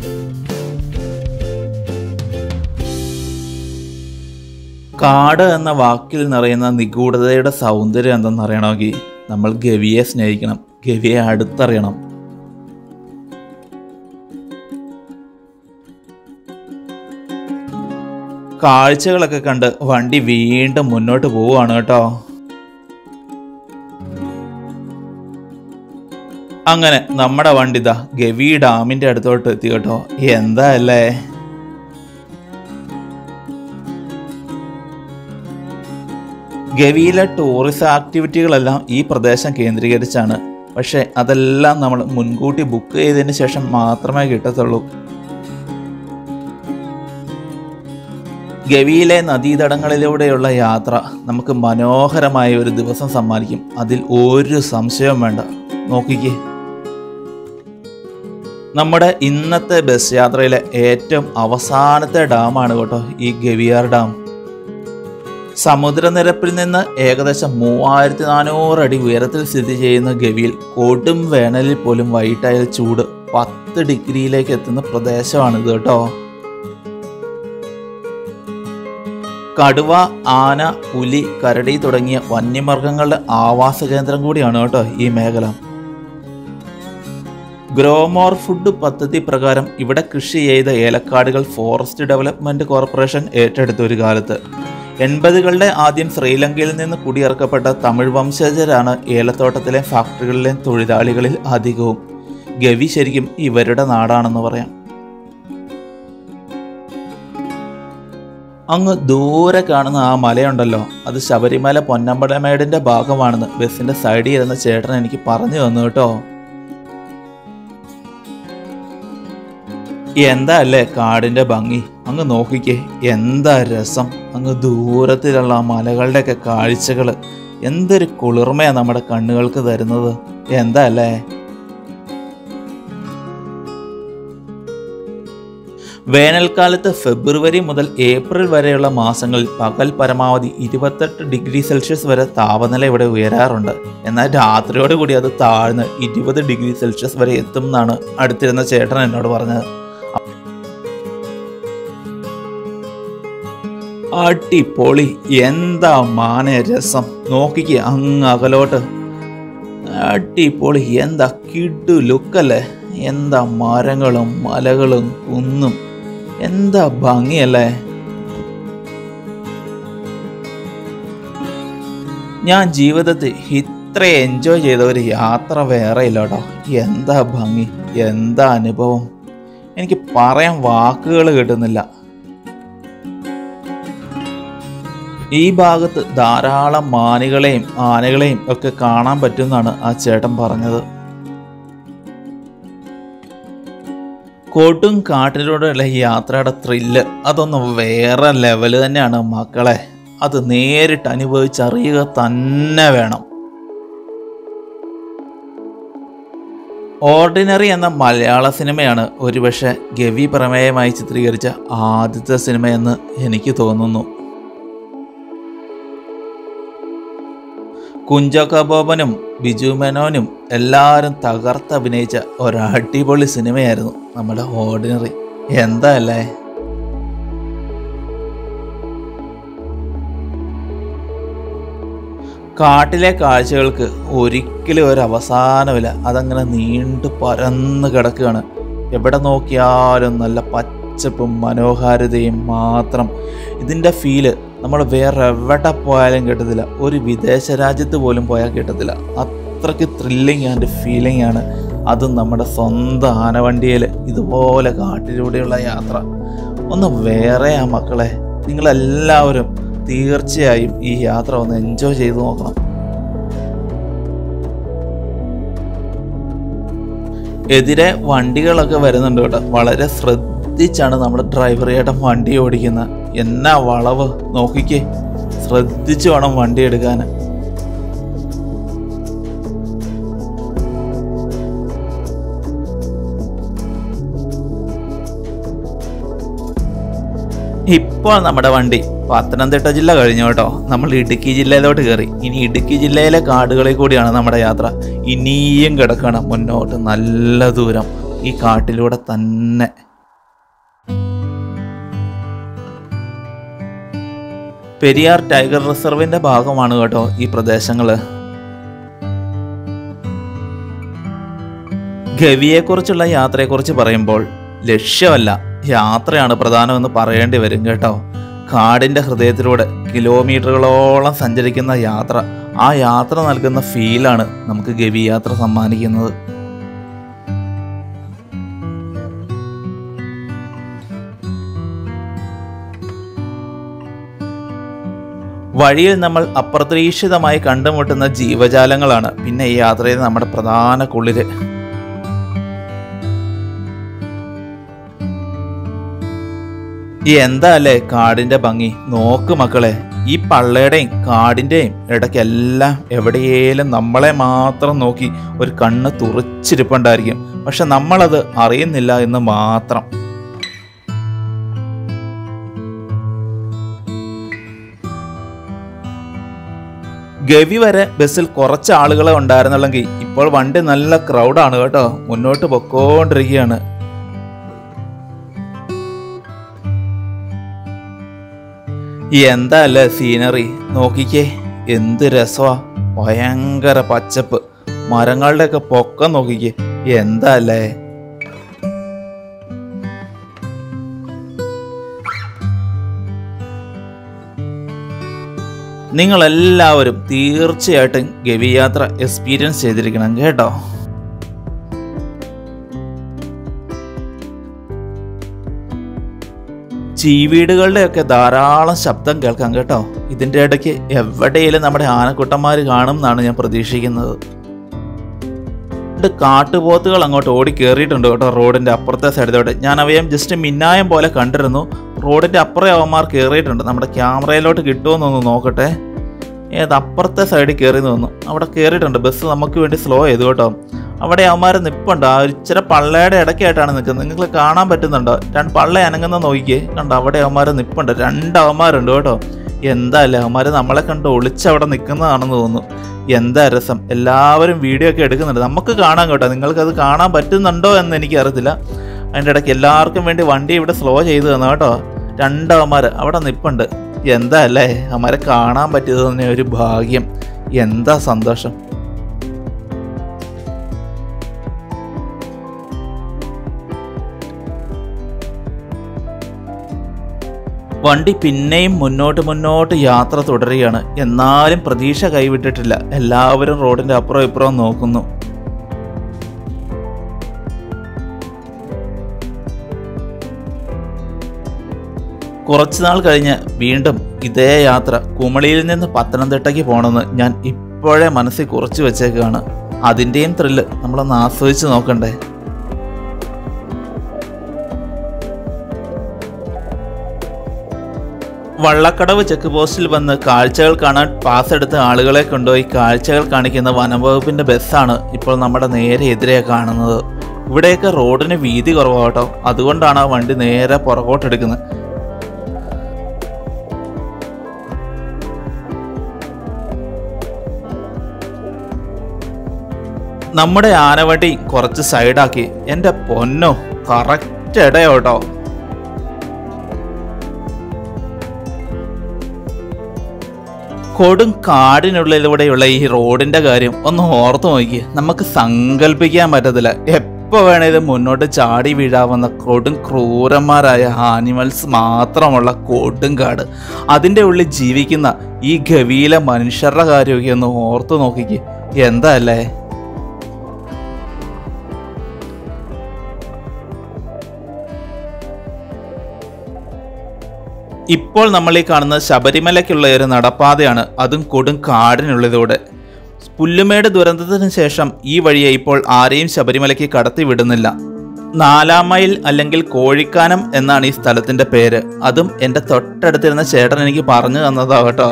കാട് എന്ന വാക്കിൽ നിറയുന്ന നിഗൂഢതയുടെ സൗന്ദര്യം എന്തെന്ന് അറിയണമെങ്കിൽ നമ്മൾ ഗവിയെ സ്നേഹിക്കണം ഗവിയെ അടുത്തറിയണം കാഴ്ചകളൊക്കെ കണ്ട് വണ്ടി വീണ്ടും മുന്നോട്ട് പോവുകയാണ് കേട്ടോ അങ്ങനെ നമ്മുടെ വണ്ടി ഇതാ ഗവി ഡാമിന്റെ അടുത്തോട്ട് എത്തി കേട്ടോ എന്താ അല്ലേ ഗവിയിലെ ടൂറിസ്റ്റ് ആക്ടിവിറ്റികളെല്ലാം ഈ പ്രദേശം കേന്ദ്രീകരിച്ചാണ് പക്ഷേ അതെല്ലാം നമ്മൾ മുൻകൂട്ടി ബുക്ക് ചെയ്തതിന് ശേഷം മാത്രമേ കിട്ടത്തുള്ളൂ ഗവിയിലെ നദീതടങ്ങളിലൂടെയുള്ള യാത്ര നമുക്ക് മനോഹരമായ ഒരു ദിവസം സമ്മാനിക്കും അതിൽ ഒരു സംശയവും വേണ്ട നോക്കിക്കേ നമ്മുടെ ഇന്നത്തെ ബസ് യാത്രയിലെ ഏറ്റവും അവസാനത്തെ ഡാമാണ് കേട്ടോ ഈ ഗവിയാർ ഡാം സമുദ്രനിരപ്പിൽ നിന്ന് ഏകദേശം മൂവായിരത്തി നാനൂറ് അടി ഉയരത്തിൽ സ്ഥിതി ചെയ്യുന്ന ഗവിയിൽ കൊടും വേനലിൽ പോലും വൈകിട്ടായ ചൂട് പത്ത് ഡിഗ്രിയിലേക്ക് എത്തുന്ന പ്രദേശമാണിത് കേട്ടോ കടുവ ആന പുലി കരടി തുടങ്ങിയ വന്യമൃഗങ്ങളുടെ ആവാസ കേന്ദ്രം കൂടിയാണ് കേട്ടോ ഈ മേഖല ഗ്രോമോർ ഫുഡ് പദ്ധതി പ്രകാരം ഇവിടെ കൃഷി ചെയ്ത ഏലക്കാടുകൾ ഫോറസ്റ്റ് ഡെവലപ്മെന്റ് കോർപ്പറേഷൻ ഏറ്റെടുത്ത ഒരു കാലത്ത് എൺപതുകളുടെ ആദ്യം ശ്രീലങ്കയിൽ നിന്ന് കുടിയിറക്കപ്പെട്ട തമിഴ് വംശജരാണ് ഏലത്തോട്ടത്തിലെ ഫാക്ടറികളിലെ തൊഴിലാളികളിൽ അധികവും ഗവി ശരിക്കും ഇവരുടെ നാടാണെന്ന് പറയാം അങ്ങ് ദൂരെ കാണുന്ന ആ മലയുണ്ടല്ലോ അത് ശബരിമല പൊന്നമ്പടമേടിന്റെ ഭാഗമാണെന്ന് ബസ്സിന്റെ സൈഡിൽ ഇരുന്ന ചേട്ടൻ എനിക്ക് പറഞ്ഞു തന്നു കേട്ടോ എന്താ അല്ലേ കാടിന്റെ ഭംഗി അങ്ങ് നോക്കിക്കേ എന്താ രസം അങ്ങ് ദൂരത്തിലുള്ള ആ മലകളുടെയൊക്കെ കാഴ്ചകൾ എന്തൊരു കുളിർമയാ നമ്മുടെ കണ്ണുകൾക്ക് തരുന്നത് എന്താ അല്ലേ വേനൽക്കാലത്ത് ഫെബ്രുവരി മുതൽ ഏപ്രിൽ വരെയുള്ള മാസങ്ങളിൽ പകൽ പരമാവധി ഇരുപത്തെട്ട് ഡിഗ്രി സെൽഷ്യസ് വരെ താപനില ഇവിടെ ഉയരാറുണ്ട് എന്നാൽ രാത്രിയോടുകൂടി അത് താഴ്ന്ന് ഇരുപത് ഡിഗ്രി സെൽഷ്യസ് വരെ എത്തും എന്നാണ് അടുത്തിരുന്ന ചേട്ടൻ എന്നോട് പറഞ്ഞത് അടിപൊളി എന്താ മാന രസം നോക്കിക്ക് അങ്ങ് അകലോട്ട് അടിപൊളി എന്താ കിഡു ലുക്കല്ലേ എന്താ മരങ്ങളും മലകളും കുന്നും എന്താ ഭംഗിയല്ലേ ഞാൻ ജീവിതത്തിൽ ഇത്ര എൻജോയ് ചെയ്ത ഒരു യാത്ര വേറെ ഇല്ല കേട്ടോ എന്താ ഭംഗി എന്താ അനുഭവം എനിക്ക് പറയാൻ വാക്കുകൾ കിട്ടുന്നില്ല ഈ ഭാഗത്ത് ധാരാളം മാനുകളെയും ആനകളെയും ഒക്കെ കാണാൻ പറ്റുമെന്നാണ് ആ ചേട്ടൻ പറഞ്ഞത് കൊടും കാട്ടിലൂടെയുള്ള ഈ യാത്രയുടെ ത്രില്ല് അതൊന്ന് വേറെ ലെവല് തന്നെയാണ് മക്കളെ അത് നേരിട്ട് അനുഭവിച്ചറിയുക തന്നെ വേണം ഓർഡിനറി എന്ന മലയാള സിനിമയാണ് ഒരുപക്ഷെ ഗവി പ്രമേയമായി ചിത്രീകരിച്ച ആദ്യത്തെ സിനിമയെന്ന് എനിക്ക് തോന്നുന്നു കുഞ്ചോക്ക ബോബനും ബിജു മേനോനും എല്ലാവരും തകർത്തഭിനയിച്ച ഒരു അടിപൊളി സിനിമയായിരുന്നു നമ്മുടെ ഓർഡിനറി എന്താ അല്ലേ കാട്ടിലെ കാഴ്ചകൾക്ക് ഒരിക്കലും ഒരു അവസാനമില്ല അതങ്ങനെ നീണ്ടു പരന്ന് കിടക്കുകയാണ് എവിടെ നോക്കിയാലും നല്ല പച്ചപ്പും മനോഹാരിതയും മാത്രം ഇതിൻ്റെ ഫീല് നമ്മൾ വേറെ എവിടെ പോയാലും കിട്ടത്തില്ല ഒരു വിദേശ രാജ്യത്ത് പോലും പോയാൽ കിട്ടത്തില്ല അത്രയ്ക്ക് ത്രില്ലിങ് ആൻഡ് ഫീലിംഗ് ആണ് അതും നമ്മുടെ സ്വന്തം ആനവണ്ടിയിൽ ഇതുപോലെ കാട്ടിലൂടെയുള്ള യാത്ര ഒന്ന് വേറെ ആ മക്കളെ നിങ്ങളെല്ലാവരും തീർച്ചയായും ഈ യാത്ര ഒന്ന് എൻജോയ് ചെയ്ത് നോക്കണം എതിരെ വണ്ടികളൊക്കെ വരുന്നുണ്ട് കേട്ടോ വളരെ ശ്രദ്ധിച്ചാണ് നമ്മുടെ ഡ്രൈവർ ചേട്ടൻ വണ്ടി ഓടിക്കുന്നത് എന്നാ വളവ് നോക്കിക്കേ ശ്രദ്ധിച്ചു വേണം വണ്ടി എടുക്കാൻ ഇപ്പോൾ നമ്മുടെ വണ്ടി പത്തനംതിട്ട ജില്ല കഴിഞ്ഞു കേട്ടോ നമ്മൾ ഇടുക്കി ജില്ലയിലോട്ട് കയറി ഇനി ഇടുക്കി ജില്ലയിലെ കാടുകളിൽ കൂടിയാണ് നമ്മുടെ യാത്ര ഇനിയും കിടക്കണം മുന്നോട്ട് നല്ല ദൂരം ഈ കാട്ടിലൂടെ തന്നെ പെരിയാർ ടൈഗർ റിസർവിന്റെ ഭാഗമാണ് കേട്ടോ ഈ പ്രദേശങ്ങള് ഗവിയെക്കുറിച്ചുള്ള യാത്രയെക്കുറിച്ച് പറയുമ്പോൾ ലക്ഷ്യമല്ല യാത്രയാണ് പ്രധാനമെന്ന് പറയേണ്ടി വരും കേട്ടോ കാടിന്റെ ഹൃദയത്തിലൂടെ കിലോമീറ്ററുകളോളം സഞ്ചരിക്കുന്ന യാത്ര ആ യാത്ര നൽകുന്ന ഫീലാണ് നമുക്ക് ഗവി യാത്ര സമ്മാനിക്കുന്നത് വഴിയിൽ നമ്മൾ അപ്രതീക്ഷിതമായി കണ്ടുമുട്ടുന്ന ജീവജാലങ്ങളാണ് പിന്നെ ഈ യാത്രയിൽ നമ്മുടെ പ്രധാന കുളിര് എന്താ അല്ലേ കാടിന്റെ ഭംഗി നോക്ക് മക്കളെ ഈ പള്ളയുടെയും കാടിന്റെയും ഇടയ്ക്കെല്ലാം എവിടെയേലും നമ്മളെ മാത്രം നോക്കി ഒരു കണ്ണ് തുറച്ചിരിപ്പുണ്ടായിരിക്കും പക്ഷെ നമ്മളത് അറിയുന്നില്ല എന്ന് മാത്രം ഗവി വരെ ബസ്സിൽ കുറച്ച് ആളുകളെ ഉണ്ടായിരുന്നുള്ളെങ്കിൽ ഇപ്പോൾ വണ്ടി നല്ല ക്രൗഡാണ് കേട്ടോ മുന്നോട്ട് പൊക്കോണ്ടിരിക്കുകയാണ് എന്താ അല്ലേ സീനറി നോക്കിക്കേ എന്ത് രസമാ ഭയങ്കര പച്ചപ്പ് മരങ്ങളുടെയൊക്കെ പൊക്കം നോക്കിക്കേ എന്താ അല്ലേ നിങ്ങളെല്ലാവരും തീർച്ചയായിട്ടും ഗവി യാത്ര എക്സ്പീരിയൻസ് ചെയ്തിരിക്കണം കേട്ടോ ചീവീടുകളുടെയൊക്കെ ധാരാളം ശബ്ദം കേൾക്കാം കേട്ടോ ഇതിൻ്റെ ഇടയ്ക്ക് എവിടെയെങ്കിലും നമ്മുടെ ആനക്കുട്ടന്മാർ കാണും എന്നാണ് ഞാൻ പ്രതീക്ഷിക്കുന്നത് രണ്ട് കാട്ടുപോത്തുകൾ അങ്ങോട്ട് ഓടി കയറിയിട്ടുണ്ട് കേട്ടോ റോഡിൻ്റെ അപ്പുറത്തെ സൈഡിലോട്ട് ഞാൻ അവയെ ജസ്റ്റ് മിന്നായം പോലെ കണ്ടിരുന്നു റോഡിൻ്റെ അപ്പുറം അവന്മാർ കയറിയിട്ടുണ്ട് നമ്മുടെ ക്യാമറയിലോട്ട് കിട്ടുമെന്നൊന്ന് നോക്കട്ടെ ഏത് അപ്പുറത്തെ സൈഡിൽ കയറി നിന്നു അവിടെ കയറിയിട്ടുണ്ട് ബസ് നമുക്ക് വേണ്ടി സ്ലോ ചെയ്തു കേട്ടോ അവിടെ അവന്മാർ നിപ്പുണ്ട് ആ ഒരു ഇച്ചിരി പള്ളയുടെ ഇടയ്ക്കായിട്ടാണ് നിൽക്കുന്നത് നിങ്ങൾക്ക് കാണാൻ പറ്റുന്നുണ്ടോ രണ്ട് പള്ള അനങ്ങുന്ന നോക്കിയേ കണ്ടോ അവിടെ അവന്മാർ നിപ്പുണ്ട് രണ്ട് അവന്മാരുണ്ട് കേട്ടോ എന്താ അല്ലേ അവന്മാർ നമ്മളെ കണ്ട് ഒളിച്ചവിടെ നിൽക്കുന്നതാണെന്ന് തോന്നുന്നു എന്താ രസം എല്ലാവരും വീഡിയോ ഒക്കെ എടുക്കുന്നുണ്ട് നമുക്ക് കാണാൻ കേട്ടോ നിങ്ങൾക്കത് കാണാൻ പറ്റുന്നുണ്ടോ എന്ന് എനിക്ക് അറിയത്തില്ല അതിൻ്റെ ഇടയ്ക്ക് എല്ലാവർക്കും വേണ്ടി വണ്ടി ഇവിടെ സ്ലോ ചെയ്തു തന്നു കേട്ടോ രണ്ടവന്മാർ അവിടെ നിപ്പുണ്ട് എന്താ അല്ലേ അവന്മാരെ കാണാൻ പറ്റിയത് തന്നെ ഒരു ഭാഗ്യം എന്താ സന്തോഷം വണ്ടി പിന്നെയും മുന്നോട്ട് മുന്നോട്ട് യാത്ര തുടരുകയാണ് എന്നാലും പ്രതീക്ഷ കൈവിട്ടിട്ടില്ല എല്ലാവരും റോഡിന്റെ അപ്പുറം ഇപ്പുറം നോക്കുന്നു കുറച്ചു നാൾ കഴിഞ്ഞ് വീണ്ടും ഇതേ യാത്ര കുമളിയിൽ നിന്ന് പത്തനംതിട്ടയ്ക്ക് പോകണമെന്ന് ഞാൻ ഇപ്പോഴേ മനസ്സിൽ കുറിച്ച് വെച്ചേക്കാണ് അതിൻ്റെയും ത്രില്ല് നമ്മളൊന്ന് ആസ്വദിച്ച് നോക്കണ്ടേ വള്ളക്കടവ് ചെക്ക് പോസ്റ്റിൽ വന്ന് കാഴ്ചകൾ കാണാൻ പാസ് എടുത്ത ആളുകളെ കൊണ്ടുപോയി കാഴ്ചകൾ കാണിക്കുന്ന വനംവകുപ്പിന്റെ ബസ്സാണ് ഇപ്പോൾ നമ്മുടെ നേരെ എതിരെ കാണുന്നത് ഇവിടെയൊക്കെ റോഡിന് വീതി കുറവാട്ടോ അതുകൊണ്ടാണ് ആ വണ്ടി നേരെ പുറകോട്ടെടുക്കുന്നത് നമ്മുടെ ആനവണ്ടി കുറച്ച് സൈഡാക്കി എൻ്റെ പൊന്നോ കറക്റ്റ് ഇടയോട്ടോ കൊടും കാടിനുള്ളിലൂടെയുള്ള ഈ റോഡിന്റെ കാര്യം ഒന്ന് ഓർത്തു നോക്കി നമുക്ക് സങ്കല്പിക്കാൻ പറ്റത്തില്ല എപ്പോൾ വേണേലും മുന്നോട്ട് ചാടി വീഴാവുന്ന കൊടും ക്രൂരന്മാരായ ആനിമൽസ് മാത്രമുള്ള കൊടും കാട് അതിൻ്റെ ഉള്ളിൽ ജീവിക്കുന്ന ഈ ഗവിയിലെ മനുഷ്യരുടെ കാര്യമൊക്കെ ഒന്ന് ഓർത്തു നോക്കിക്ക് എന്താ അല്ലേ ഇപ്പോൾ നമ്മൾ ഈ കാണുന്ന ശബരിമലയ്ക്കുള്ള ഒരു നടപ്പാതയാണ് അതും കൊടും കാടിനുള്ളതോടെ പുല്ലുമേട് ദുരന്തത്തിന് ശേഷം ഈ വഴിയെ ഇപ്പോൾ ആരെയും ശബരിമലയ്ക്ക് കടത്തി വിടുന്നില്ല നാലാം മൈൽ അല്ലെങ്കിൽ കോഴിക്കാനം എന്നാണ് ഈ സ്ഥലത്തിന്റെ പേര് അതും എൻ്റെ തൊട്ടടുത്തിരുന്ന ചേട്ടൻ എനിക്ക് പറഞ്ഞു തന്നതാ കേട്ടോ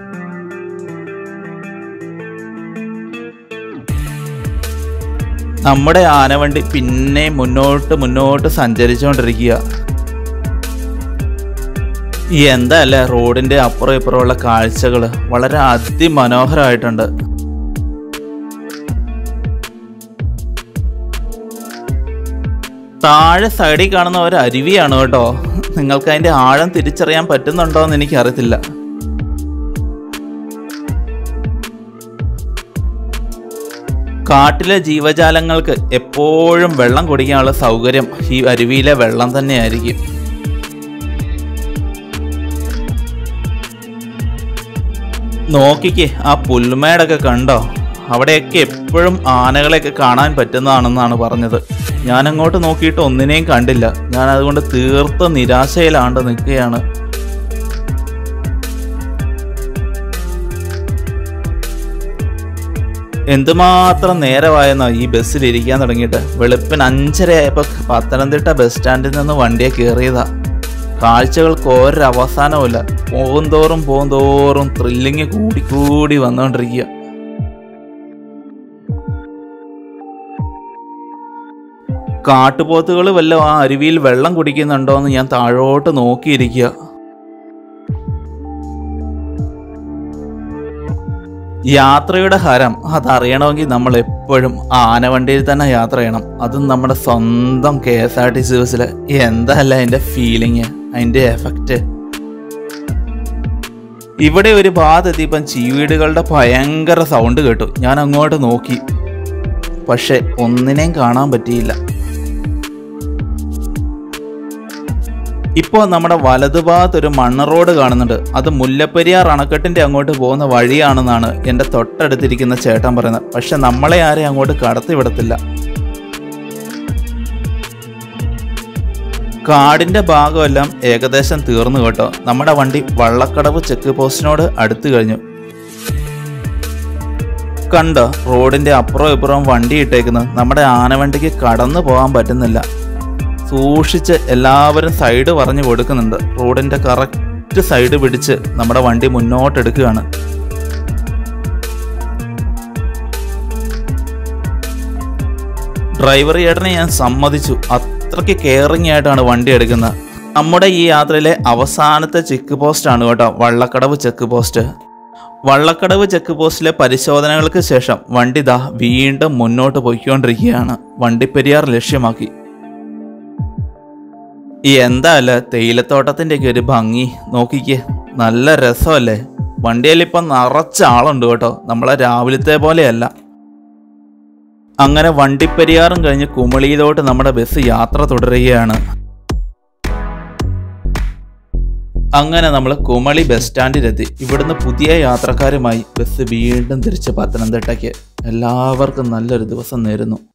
നമ്മുടെ ആനവണ്ടി പിന്നെ മുന്നോട്ട് മുന്നോട്ട് സഞ്ചരിച്ചുകൊണ്ടിരിക്കുക എന്താ അല്ലേ റോഡിന്റെ അപ്പുറം ഇപ്പുറമുള്ള കാഴ്ചകൾ വളരെ അതിമനോഹരമായിട്ടുണ്ട് താഴെ സൈഡിൽ കാണുന്ന ഒരു അരുവിയാണ് കേട്ടോ നിങ്ങൾക്ക് അതിന്റെ ആഴം തിരിച്ചറിയാൻ പറ്റുന്നുണ്ടോ എന്ന് എനിക്കറിയത്തില്ല കാട്ടിലെ ജീവജാലങ്ങൾക്ക് എപ്പോഴും വെള്ളം കുടിക്കാനുള്ള സൗകര്യം ഈ അരുവിയിലെ വെള്ളം തന്നെയായിരിക്കും നോക്കിക്കേ ആ പുൽമേടൊക്കെ കണ്ടോ അവിടെയൊക്കെ എപ്പോഴും ആനകളെയൊക്കെ കാണാൻ പറ്റുന്നതാണെന്നാണ് പറഞ്ഞത് ഞാൻ അങ്ങോട്ട് നോക്കിയിട്ട് ഒന്നിനെയും കണ്ടില്ല ഞാൻ അതുകൊണ്ട് തീർത്ത നിരാശയിലാണ്ട് നിൽക്കുകയാണ് എന്തുമാത്രം നേരമായെന്നോ ഈ ബസ്സിൽ ഇരിക്കാൻ തുടങ്ങിയിട്ട് വെളുപ്പിന് അഞ്ചര ആയപ്പോൾ പത്തനംതിട്ട ബസ് സ്റ്റാൻഡിൽ നിന്ന് വണ്ടിയെ കയറിയതാ കാഴ്ചകൾക്ക് ഒരവസാനവുമില്ല പോകുന്തോറും പോകുന്തോറും ത്രില്ലിങ് കൂടി കൂടി വന്നുകൊണ്ടിരിക്കുക കാട്ടുപോത്തുകൾ വല്ല ആ അരുവിയിൽ വെള്ളം കുടിക്കുന്നുണ്ടോ എന്ന് ഞാൻ താഴോട്ട് നോക്കിയിരിക്കുക യാത്രയുടെ ഹരം അതറിയണമെങ്കിൽ നമ്മൾ എപ്പോഴും ആനവണ്ടിയിൽ തന്നെ യാത്ര ചെയ്യണം അതും നമ്മുടെ സ്വന്തം K S R T C ബസ്സിൽ എന്തല്ല അതിൻ്റെ ഫീലിങ് അതിൻ്റെ എഫക്റ്റ് ഇവിടെ ഒരു ഭാഗത്തെത്തിയപ്പം ചീവീടുകളുടെ ഭയങ്കര സൗണ്ട് കേട്ടു ഞാൻ അങ്ങോട്ട് നോക്കി പക്ഷെ ഒന്നിനെയും കാണാൻ പറ്റിയില്ല ഇപ്പോൾ നമ്മുടെ വലതുഭാഗത്ത് ഒരു മണ്ണ് റോഡ് കാണുന്നുണ്ട് അത് മുല്ലപ്പെരിയാർ അണക്കെട്ടിന്റെ അങ്ങോട്ട് പോകുന്ന വഴിയാണെന്നാണ് എൻ്റെ തൊട്ടടുത്തിരിക്കുന്ന ചേട്ടൻ പറയുന്നത് പക്ഷെ നമ്മളെ ആരെയും അങ്ങോട്ട് കടത്തിവിടത്തില്ല കാടിന്റെ ഭാഗമെല്ലാം ഏകദേശം തീർന്നു കേട്ടോ നമ്മുടെ വണ്ടി വള്ളക്കടവ് ചെക്ക് പോസ്റ്റിനോട് അടുത്ത് കഴിഞ്ഞു കണ്ടോ റോഡിന്റെ അപ്പുറം ഇപ്പുറം വണ്ടി ഇട്ടേക്കുന്നത് നമ്മുടെ ആനവണ്ടിക്ക് കടന്നു പോകാൻ പറ്റുന്നില്ല സൂക്ഷിച്ച് എല്ലാവരും സൈഡ് പറഞ്ഞു കൊടുക്കുന്നുണ്ട് റോഡിന്റെ കറക്റ്റ് സൈഡ് പിടിച്ച് നമ്മുടെ വണ്ടി മുന്നോട്ടെടുക്കുകയാണ് ഡ്രൈവർ ചേട്ടനെ ഞാൻ സമ്മതിച്ചു അത്രയ്ക്ക് കെയറിങ് ആയിട്ടാണ് വണ്ടി എടുക്കുന്നത് നമ്മുടെ ഈ യാത്രയിലെ അവസാനത്തെ ചെക്ക് പോസ്റ്റ് ആണ് കേട്ടോ Vallakkadavu check post Vallakkadavu check പോസ്റ്റിലെ പരിശോധനകൾക്ക് ശേഷം വണ്ടി ദാ വീണ്ടും മുന്നോട്ട് പോയിക്കൊണ്ടിരിക്കുകയാണ് വണ്ടിപ്പെരിയാർ ലക്ഷ്യമാക്കി ഈ എന്താ അല്ല തേയിലത്തോട്ടത്തിൻ്റെയൊക്കെ ഒരു ഭംഗി നോക്കിക്കേ നല്ല രസമല്ലേ വണ്ടിയിൽ ഇപ്പം നിറച്ച ആളുണ്ട് കേട്ടോ നമ്മളെ രാവിലത്തെ പോലെയല്ല അങ്ങനെ വണ്ടിപ്പെരിയാറും കഴിഞ്ഞ് കുമളിയിലോട്ട് നമ്മുടെ ബസ് യാത്ര തുടരുകയാണ് അങ്ങനെ നമ്മൾ കുമളി ബസ് സ്റ്റാൻഡിലെത്തി ഇവിടുന്ന് പുതിയ യാത്രക്കാരുമായി ബസ് വീണ്ടും തിരിച്ച് പത്തനംതിട്ടയ്ക്ക് എല്ലാവർക്കും നല്ലൊരു ദിവസം നേരുന്നു